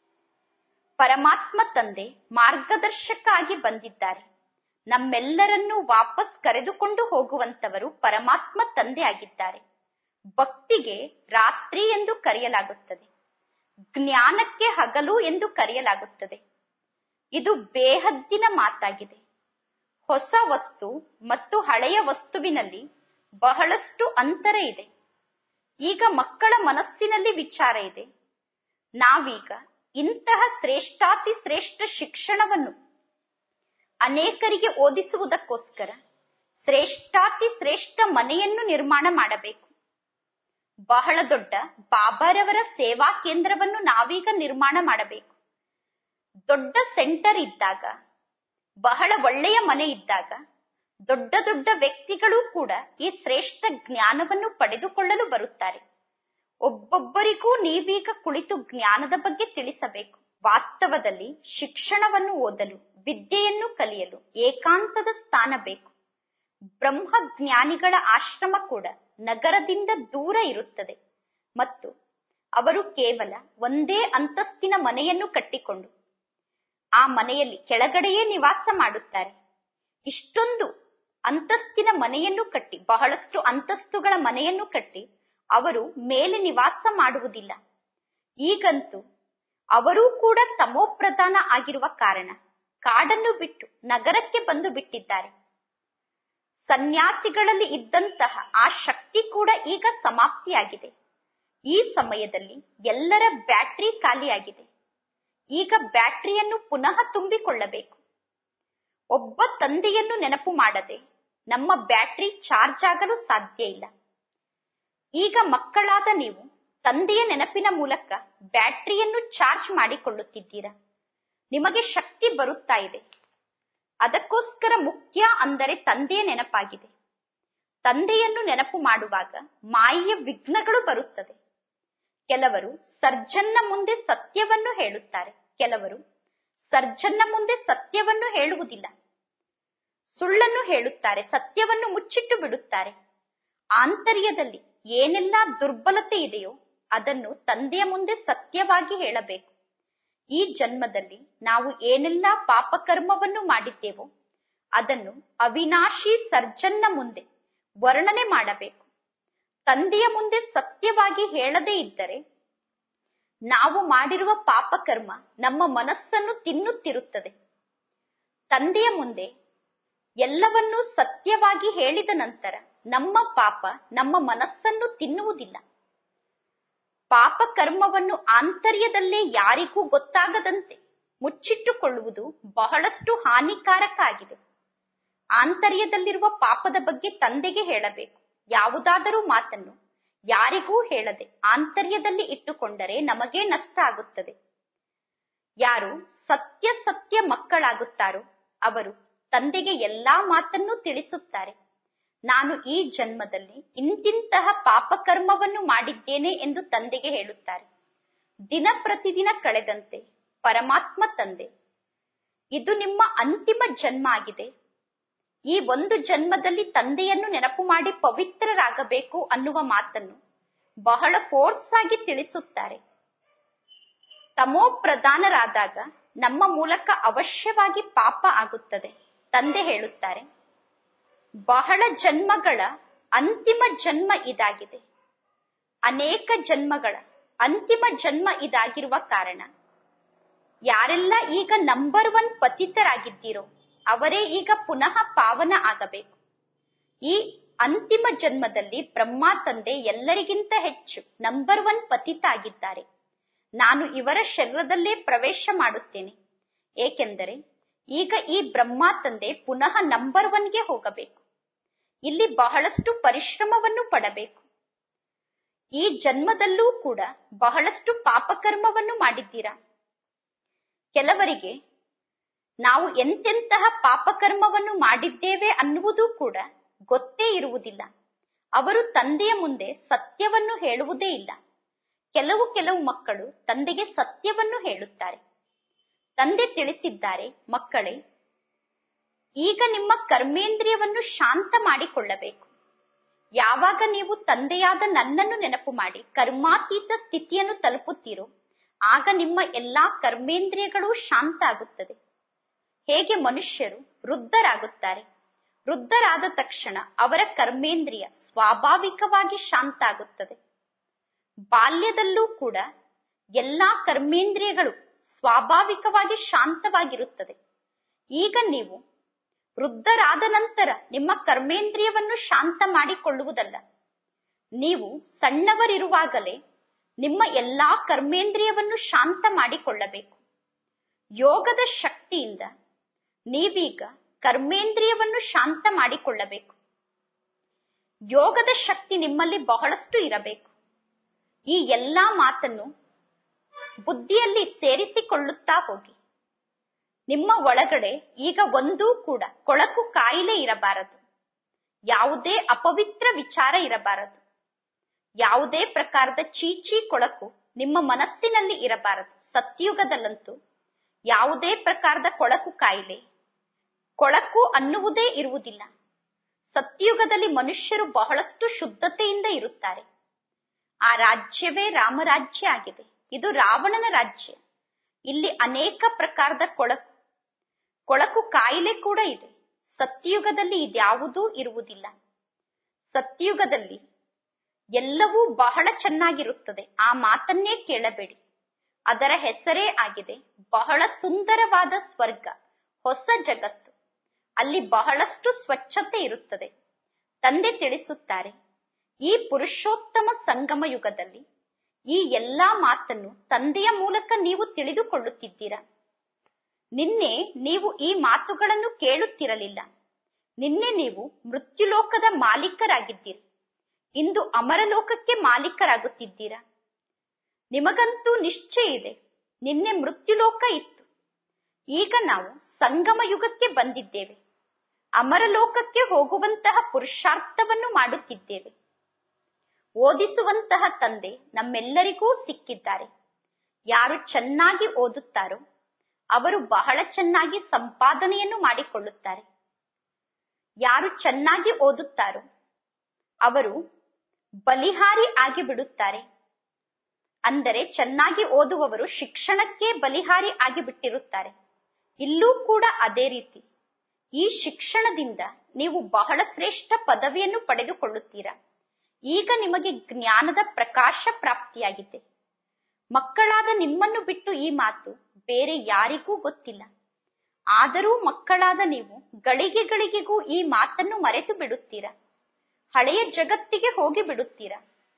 ಪರಮಾತ್ಮ ತಂದೆ ಮಾರ್ಗದರ್ಶಕ ಆಗಿ ಬಂದಿದ್ದಾರೆ ನಮ್ಮೆಲ್ಲರನ್ನೂ ವಾಪಸ್ ಕರೆದುಕೊಂಡು ಹೋಗುವಂತವರು ಪರಮಾತ್ಮ ತಂದೆ ಆಗಿದ್ದಾರೆ ಭಕ್ತಿಗೆ ರಾತ್ರಿ ಎಂದು ಕರೆಯಲಾಗುತ್ತದೆ ಜ್ಞಾನಕ್ಕೆ ಹಗಲು ಎಂದು ಕರೆಯಲಾಗುತ್ತದೆ ಇದು ಬೇಹದ್ದಿನ ಮಾತಾಗಿದೆ ಹೊಸ ವಸ್ತು ಮತ್ತು ಹಳೆಯ ವಸ್ತುವಿನಲ್ಲಿ ಬಹಳಷ್ಟು ಅಂತರ ಇದೆ ಈಗ ಮಕ್ಕಳ ಮನಸ್ಸಿನಲ್ಲಿ ವಿಚಾರ ಇದೆ ನಾವೀಗ ಇಂತಹ ಶ್ರೇಷ್ಠಾತಿ ಶ್ರೇಷ್ಠ ಶಿಕ್ಷಣವನ್ನು ಅನೇಕರಿಗೆ ಓದಿಸುವುದಕ್ಕೋಸ್ಕರ ಶ್ರೇಷ್ಠಾತಿ ಶ್ರೇಷ್ಠ ಮನೆಯನ್ನು ನಿರ್ಮಾಣ ಮಾಡಬೇಕು ಬಹಳ ದೊಡ್ಡ ಬಾಬಾರವರ ಸೇವಾ ಕೇಂದ್ರವನ್ನು ನಾವೀಗ ನಿರ್ಮಾಣ ಮಾಡಬೇಕು ದೊಡ್ಡ ಸೆಂಟರ್ ಇದ್ದಾಗ ಬಹಳ ಒಳ್ಳೆಯ ಮನೆ ಇದ್ದಾಗ ದೊಡ್ಡ ದೊಡ್ಡ ವ್ಯಕ್ತಿಗಳು ಕೂಡ ಈ ಶ್ರೇಷ್ಠ ಜ್ಞಾನವನ್ನು ಪಡೆದುಕೊಳ್ಳಲು ಬರುತ್ತಾರೆ ಒಬ್ಬೊಬ್ಬರಿಗೂ ನೀವೀಗ ಕುಳಿತು ಜ್ಞಾನದ ಬಗ್ಗೆ ತಿಳಿಸಬೇಕು ವಾಸ್ತವದಲ್ಲಿ ಶಿಕ್ಷಣವನ್ನು ಓದಲು ವಿದ್ಯೆಯನ್ನು ಕಲಿಯಲು ಏಕಾಂತದ ಸ್ಥಾನ ಬೇಕು ಬ್ರಹ್ಮ ಜ್ಞಾನಿಗಳ ಆಶ್ರಮ ಕೂಡ ನಗರದಿಂದ ದೂರ ಇರುತ್ತದೆ ಮತ್ತು ಅವರು ಕೇವಲ ಒಂದೇ ಅಂತಸ್ತಿನ ಮನೆಯನ್ನು ಕಟ್ಟಿಕೊಂಡು ಆ ಮನೆಯಲ್ಲಿ ಕೆಳಗಡೆಯೇ ನಿವಾಸ ಮಾಡುತ್ತಾರೆ ಇಷ್ಟೊಂದು ಅಂತಸ್ತಿನ ಮನೆಯನ್ನು ಕಟ್ಟಿ ಬಹಳಷ್ಟು ಅಂತಸ್ತುಗಳ ಮನೆಯನ್ನು ಕಟ್ಟಿ ಅವರು ಮೇಲೆ ನಿವಾಸ ಮಾಡುವುದಿಲ್ಲ ಈಗಂತೂ ಅವರೂ ಕೂಡ ತಮೋಪ್ರಧಾನ ಆಗಿರುವ ಕಾರಣ ಕಾಡನ್ನು ಬಿಟ್ಟು ನಗರಕ್ಕೆ ಬಂದು ಬಿಟ್ಟಿದ್ದಾರೆ ಸನ್ಯಾಸಿಗಳಲ್ಲಿ ಇದ್ದಂತಹ ಆ ಶಕ್ತಿ ಕೂಡ ಈಗ ಸಮಾಪ್ತಿಯಾಗಿದೆ ಈ ಸಮಯದಲ್ಲಿ ಎಲ್ಲರ ಬ್ಯಾಟ್ರಿ ಖಾಲಿಯಾಗಿದೆ ಈಗ ಬ್ಯಾಟ್ರಿಯನ್ನು ಪುನಃ ತುಂಬಿಕೊಳ್ಳಬೇಕು ಒಬ್ಬ ತಂದೆಯನ್ನು ನೆನಪು ಮಾಡದೆ ನಮ್ಮ ಬ್ಯಾಟ್ರಿ ಚಾರ್ಜ್ ಆಗಲು ಸಾಧ್ಯ ಇಲ್ಲ ಈಗ ಮಕ್ಕಳಾದ ನೀವು ತಂದೆಯ ನೆನಪಿನ ಮೂಲಕ ಬ್ಯಾಟ್ರಿಯನ್ನು ಚಾರ್ಜ್ ಮಾಡಿಕೊಳ್ಳುತ್ತಿದ್ದೀರಾ ನಿಮಗೆ ಶಕ್ತಿ ಬರುತ್ತಾ ಇದೆ ಅದಕ್ಕೋಸ್ಕರ ಮುಖ್ಯ ಅಂದರೆ ತಂದೆಯ ನೆನಪಾಗಿದೆ ತಂದೆಯನ್ನು ನೆನಪು ಮಾಡುವಾಗ ಮಾಯೆಯ ವಿಘ್ನಗಳು ಬರುತ್ತದೆ ಕೆಲವರು ಸರ್ಜನ್ನ ಮುಂದೆ ಸತ್ಯವನ್ನು ಹೇಳುತ್ತಾರೆ ಕೆಲವರು ಸರ್ಜನ್ನ ಮುಂದೆ ಸತ್ಯವನ್ನು ಹೇಳುವುದಿಲ್ಲ ಸುಳ್ಳನ್ನು ಹೇಳುತ್ತಾರೆ ಸತ್ಯವನ್ನು ಮುಚ್ಚಿಟ್ಟು ಬಿಡುತ್ತಾರೆ ಆಂತರ್ಯದಲ್ಲಿ ಏನೆಲ್ಲ ದುರ್ಬಲತೆ ಇದೆಯೋ ಅದನ್ನು ತಂದೆಯ ಮುಂದೆ ಸತ್ಯವಾಗಿ ಹೇಳಬೇಕು ಈ ಜನ್ಮದಲ್ಲಿ ನಾವು ಏನೆಲ್ಲ ಪಾಪಕರ್ಮವನ್ನು ಮಾಡಿದ್ದೇವೋ ಅದನ್ನು ಅವಿನಾಶಿ ಸರ್ಜನ್ನ ಮುಂದೆ ವರ್ಣನೆ ಮಾಡಬೇಕು ತಂದೆಯ ಮುಂದೆ ಸತ್ಯವಾಗಿ ಹೇಳದೇ ಇದ್ದರೆ ನಾವು ಮಾಡಿರುವ ಪಾಪಕರ್ಮ ನಮ್ಮ ಮನಸ್ಸನ್ನು ತಿನ್ನುತ್ತಿರುತ್ತದೆ ತಂದೆಯ ಮುಂದೆ ಎಲ್ಲವನ್ನೂ ಸತ್ಯವಾಗಿ ಹೇಳಿದ ನಂತರ ನಮ್ಮ ಪಾಪ ನಮ್ಮ ಮನಸ್ಸನ್ನು ತಿನ್ನುವುದಿಲ್ಲ ಪಾಪ ಕರ್ಮವನ್ನು ಆಂತರ್ಯದಲ್ಲೇ ಯಾರಿಗೂ ಗೊತ್ತಾಗದಂತೆ ಮುಚ್ಚಿಟ್ಟುಕೊಳ್ಳುವುದು ಬಹಳಷ್ಟು ಹಾನಿಕಾರಕ ಆಗಿದೆ ಆಂತರ್ಯದಲ್ಲಿರುವ ಪಾಪದ ಬಗ್ಗೆ ತಂದೆಗೆ ಹೇಳಬೇಕು ಯಾವುದಾದರೂ ಮಾತನ್ನು ಯಾರಿಗೂ ಹೇಳದೆ ಆಂತರ್ಯದಲ್ಲಿ ಇಟ್ಟುಕೊಂಡರೆ ನಮಗೇ ನಷ್ಟ ಆಗುತ್ತದೆ ಯಾರು ಸತ್ಯ ಸತ್ಯ ಮಕ್ಕಳಾಗುತ್ತಾರೋ ಅವರು ತಂದೆಗೆ ಎಲ್ಲಾ ಮಾತನ್ನು ತಿಳಿಸುತ್ತಾರೆ ನಾನು ಈ ಜನ್ಮದಲ್ಲಿ ಇಂತಿಂತಹ ಪಾಪಕರ್ಮವನ್ನು ಮಾಡಿದ್ದೇನೆ ಎಂದು ತಂದೆಗೆ ಹೇಳುತ್ತಾರೆ ದಿನ ಪ್ರತಿದಿನ ಕಳೆದಂತೆ ಪರಮಾತ್ಮ ತಂದೆ ಇದು ನಿಮ್ಮ ಅಂತಿಮ ಜನ್ಮ ಆಗಿದೆ ಈ ಒಂದು ಜನ್ಮದಲ್ಲಿ ತಂದೆಯನ್ನು ನೆನಪು ಮಾಡಿ ಪವಿತ್ರರಾಗಬೇಕು ಅನ್ನುವ ಮಾತನ್ನು ಬಹಳ ಫೋರ್ಸ್ ಆಗಿ ತಿಳಿಸುತ್ತಾರೆ ತಮೋ ಪ್ರಧಾನರಾದಾಗ ನಮ್ಮ ಮೂಲಕ ಅವಶ್ಯವಾಗಿ ಪಾಪ ಆಗುತ್ತದೆ ತಂದೆ ಹೇಳುತ್ತಾರೆ ಬಹಳ ಜನ್ಮಗಳ ಅಂತಿಮ ಜನ್ಮ ಇದಾಗಿದೆ ಅನೇಕ ಜನ್ಮಗಳ ಅಂತಿಮ ಜನ್ಮ ಇದಾಗಿರುವ ಕಾರಣ ಯಾರೆಲ್ಲ ಈಗ ನಂಬರ್ ಒನ್ ಪತಿತರಾಗಿದ್ದೀರೋ ಅವರೇ ಈಗ ಪುನಃ ಪಾವನ ಆಗಬೇಕು ಈ ಅಂತಿಮ ಜನ್ಮದಲ್ಲಿ ಬ್ರಹ್ಮ ತಂದೆ ಎಲ್ಲರಿಗಿಂತ ಹೆಚ್ಚು ನಂಬರ್ ಒನ್ ಪತಿತ ಆಗಿದ್ದಾರೆ ನಾನು ಇವರ ಶರೀರದಲ್ಲೇ ಪ್ರವೇಶ ಮಾಡುತ್ತೇನೆ ಏಕೆಂದರೆ ಈಗ ಈ ಬ್ರಹ್ಮ ತಂದೆ ಪುನಃ ನಂಬರ್ ಒನ್ಗೆ ಹೋಗಬೇಕು ಇಲ್ಲಿ ಬಹಳಷ್ಟು ಪರಿಶ್ರಮವನ್ನು ಪಡಬೇಕು ಈ ಜನ್ಮದಲ್ಲೂ ಕೂಡ ಬಹಳಷ್ಟು ಪಾಪಕರ್ಮವನ್ನು ಮಾಡಿದ್ದೀರಾ ಕೆಲವರಿಗೆ ನಾವು ಎಂತೆಂತಹ ಪಾಪಕರ್ಮವನ್ನು ಮಾಡಿದ್ದೇವೆ ಅನ್ನುವುದು ಕೂಡ ಗೊತ್ತೇ ಇರುವುದಿಲ್ಲ ಅವರು ತಂದೆಯ ಮುಂದೆ ಸತ್ಯವನ್ನು ಹೇಳುವುದೇ ಇಲ್ಲ ಕೆಲವು ಕೆಲವು ಮಕ್ಕಳು ತಂದೆಗೆ ಸತ್ಯವನ್ನು ಹೇಳುತ್ತಾರೆ ತಂದೆ ತಿಳಿಸಿದ್ದಾರೆ ಮಕ್ಕಳೇ ಈಗ ನಿಮ್ಮ ಕರ್ಮೇಂದ್ರಿಯವನ್ನು ಶಾಂತ ಮಾಡಿಕೊಳ್ಳಬೇಕು ಯಾವಾಗ ನೀವು ತಂದೆಯಾದ ನನ್ನನ್ನು ನೆನಪು ಮಾಡಿ ಕರ್ಮಾತೀತ ಸ್ಥಿತಿಯನ್ನು ತಲುಪುತ್ತೀರೋ ಆಗ ನಿಮ್ಮ ಎಲ್ಲಾ ಕರ್ಮೇಂದ್ರಿಯಗಳು ಶಾಂತ ಆಗುತ್ತದೆ ಹೇಗೆ ಮನುಷ್ಯರು ವೃದ್ಧರಾಗುತ್ತಾರೆ ವೃದ್ಧರಾದ ತಕ್ಷಣ ಅವರ ಕರ್ಮೇಂದ್ರಿಯ ಸ್ವಾಭಾವಿಕವಾಗಿ ಶಾಂತ ಆಗುತ್ತದೆ ಬಾಲ್ಯದಲ್ಲೂ ಕೂಡ ಎಲ್ಲಾ ಕರ್ಮೇಂದ್ರಿಯಗಳು ಸ್ವಾಭಾವಿಕವಾಗಿ ಶಾಂತವಾಗಿರುತ್ತದೆ ಈಗ ನೀವು ವೃದ್ಧರಾದ ನಂತರ ನಿಮ್ಮ ಕರ್ಮೇಂದ್ರಿಯವನ್ನು ಶಾಂತ ಮಾಡಿಕೊಳ್ಳುವುದಲ್ಲ ನೀವು ಸಣ್ಣವರಿರುವಾಗಲೇ ನಿಮ್ಮ ಎಲ್ಲಾ ಕರ್ಮೇಂದ್ರಿಯವನ್ನು ಶಾಂತ ಮಾಡಿಕೊಳ್ಳಬೇಕು ಯೋಗದ ಶಕ್ತಿಯಿಂದ ನೀವೀಗ ಕರ್ಮೇಂದ್ರಿಯವನ್ನು ಶಾಂತ ಮಾಡಿಕೊಳ್ಳಬೇಕು ಯೋಗದ ಶಕ್ತಿ ನಿಮ್ಮಲ್ಲಿ ಬಹಳಷ್ಟು ಇರಬೇಕು ಈ ಎಲ್ಲಾ ಮಾತನ್ನು ಬುದ್ಧಿಯಲ್ಲಿ ಸೇರಿಸಿಕೊಳ್ಳುತ್ತಾ ಹೋಗಿ ನಿಮ್ಮ ಒಳಗಡೆ ಈಗ ಒಂದೂ ಕೂಡ ಕೊಳಕು ಕಾಯಿಲೆ ಇರಬಾರದು ಯಾವುದೇ ಅಪವಿತ್ರ ವಿಚಾರ ಇರಬಾರದು ಯಾವುದೇ ಪ್ರಕಾರದ ಚೀಚಿ ಕೊಳಕು ನಿಮ್ಮ ಮನಸ್ಸಿನಲ್ಲಿ ಇರಬಾರದು ಸತ್ಯುಗದಲ್ಲಂತೂ ಯಾವುದೇ ಪ್ರಕಾರದ ಕೊಳಕು ಕಾಯಿಲೆ ಕೊಳಕು ಅನ್ನುವುದೇ ಇರುವುದಿಲ್ಲ ಸತ್ಯುಗದಲ್ಲಿ ಮನುಷ್ಯರು ಬಹಳಷ್ಟು ಶುದ್ಧತೆಯಿಂದ ಇರುತ್ತಾರೆ ಆ ರಾಜ್ಯವೇ ರಾಮರಾಜ್ಯ ಆಗಿದೆ ಇದು ರಾವಣನ ರಾಜ್ಯ ಇಲ್ಲಿ ಅನೇಕ ಪ್ರಕಾರದ ಕೊಳಕು ಕೊಳಕು ಕಾಯಿಲೆ ಕೂಡ ಇದೆ ಸತ್ಯುಗದಲ್ಲಿ ಇದ್ಯಾವುದೂ ಇರುವುದಿಲ್ಲ ಸತ್ಯುಗದಲ್ಲಿ ಎಲ್ಲವೂ ಬಹಳ ಚೆನ್ನಾಗಿರುತ್ತದೆ ಆ ಮಾತನ್ನೇ ಕೇಳಬೇಡಿ ಅದರ ಹೆಸರೇ ಆಗಿದೆ ಬಹಳ ಸುಂದರವಾದ ಸ್ವರ್ಗ ಹೊಸ ಜಗತ್ತು ಅಲ್ಲಿ ಬಹಳಷ್ಟು ಸ್ವಚ್ಛತೆ ಇರುತ್ತದೆ ತಂದೆ ತಿಳಿಸುತ್ತಾರೆ ಈ ಪುರುಷೋತ್ತಮ ಸಂಗಮ ಯುಗದಲ್ಲಿ ಈ ಎಲ್ಲಾ ಮಾತನ್ನು ತಂದೆಯ ಮೂಲಕ ನೀವು ತಿಳಿದುಕೊಳ್ಳುತ್ತಿದ್ದೀರಾ ನಿನ್ನೆ ನೀವು ಈ ಮಾತುಗಳನ್ನು ಕೇಳುತ್ತಿರಲಿಲ್ಲ ನಿನ್ನೆ ನೀವು ಮೃತ್ಯುಲೋಕದ ಮಾಲೀಕರಾಗಿದ್ದೀರಿ ಇಂದು ಅಮರಲೋಕಕ್ಕೆ ಮಾಲೀಕರಾಗುತ್ತಿದ್ದೀರಾ ನಿಮಗಂತೂ ನಿಶ್ಚಯ ಇದೆ ನಿನ್ನೆ ಮೃತ್ಯುಲೋಕ ಇತ್ತು ಈಗ ನಾವು ಸಂಗಮ ಯುಗಕ್ಕೆ ಬಂದಿದ್ದೇವೆ ಅಮರಲೋಕಕ್ಕೆ ಹೋಗುವಂತಹ ಪುರುಷಾರ್ಥವನ್ನು ಮಾಡುತ್ತಿದ್ದೇವೆ ಓದಿಸುವಂತಹ ತಂದೆ ನಮ್ಮೆಲ್ಲರಿಗೂ ಸಿಕ್ಕಿದ್ದಾರೆ ಯಾರು ಚೆನ್ನಾಗಿ ಓದುತ್ತಾರೋ ಅವರು ಬಹಳ ಚೆನ್ನಾಗಿ ಸಂಪಾದನೆಯನ್ನು ಮಾಡಿಕೊಳ್ಳುತ್ತಾರೆ ಯಾರು ಚೆನ್ನಾಗಿ ಓದುತ್ತಾರೋ ಅವರು ಬಲಿಹಾರಿ ಆಗಿ ಬಿಡುತ್ತಾರೆ ಅಂದರೆ ಚೆನ್ನಾಗಿ ಓದುವವರು ಶಿಕ್ಷಣಕ್ಕೆ ಬಲಿಹಾರಿ ಆಗಿ ಬಿಟ್ಟಿರುತ್ತಾರೆ ಇಲ್ಲೂ ಕೂಡ ಅದೇ ರೀತಿ ಈ ಶಿಕ್ಷಣದಿಂದ ನೀವು ಬಹಳ ಶ್ರೇಷ್ಠ ಪದವಿಯನ್ನು ಪಡೆದುಕೊಳ್ಳುತ್ತೀರಾ ಈಗ ನಿಮಗೆ ಜ್ಞಾನದ ಪ್ರಕಾಶ ಪ್ರಾಪ್ತಿಯಾಗಿದೆ ಮಕ್ಕಳಾದ ನಿಮ್ಮನ್ನು ಬಿಟ್ಟು ಈ ಮಾತು ಬೇರೆ ಯಾರಿಗೂ ಗೊತ್ತಿಲ್ಲ ಆದರೂ ಮಕ್ಕಳಾದ ನೀವು ಗಳಿಗೆ ಗಳಿಗೆಗೂ ಈ ಮಾತನ್ನು ಮರೆತು ಬಿಡುತ್ತೀರಾ ಹಳೆಯ ಜಗತ್ತಿಗೆ ಹೋಗಿ ಬಿಡುತ್ತೀರಾ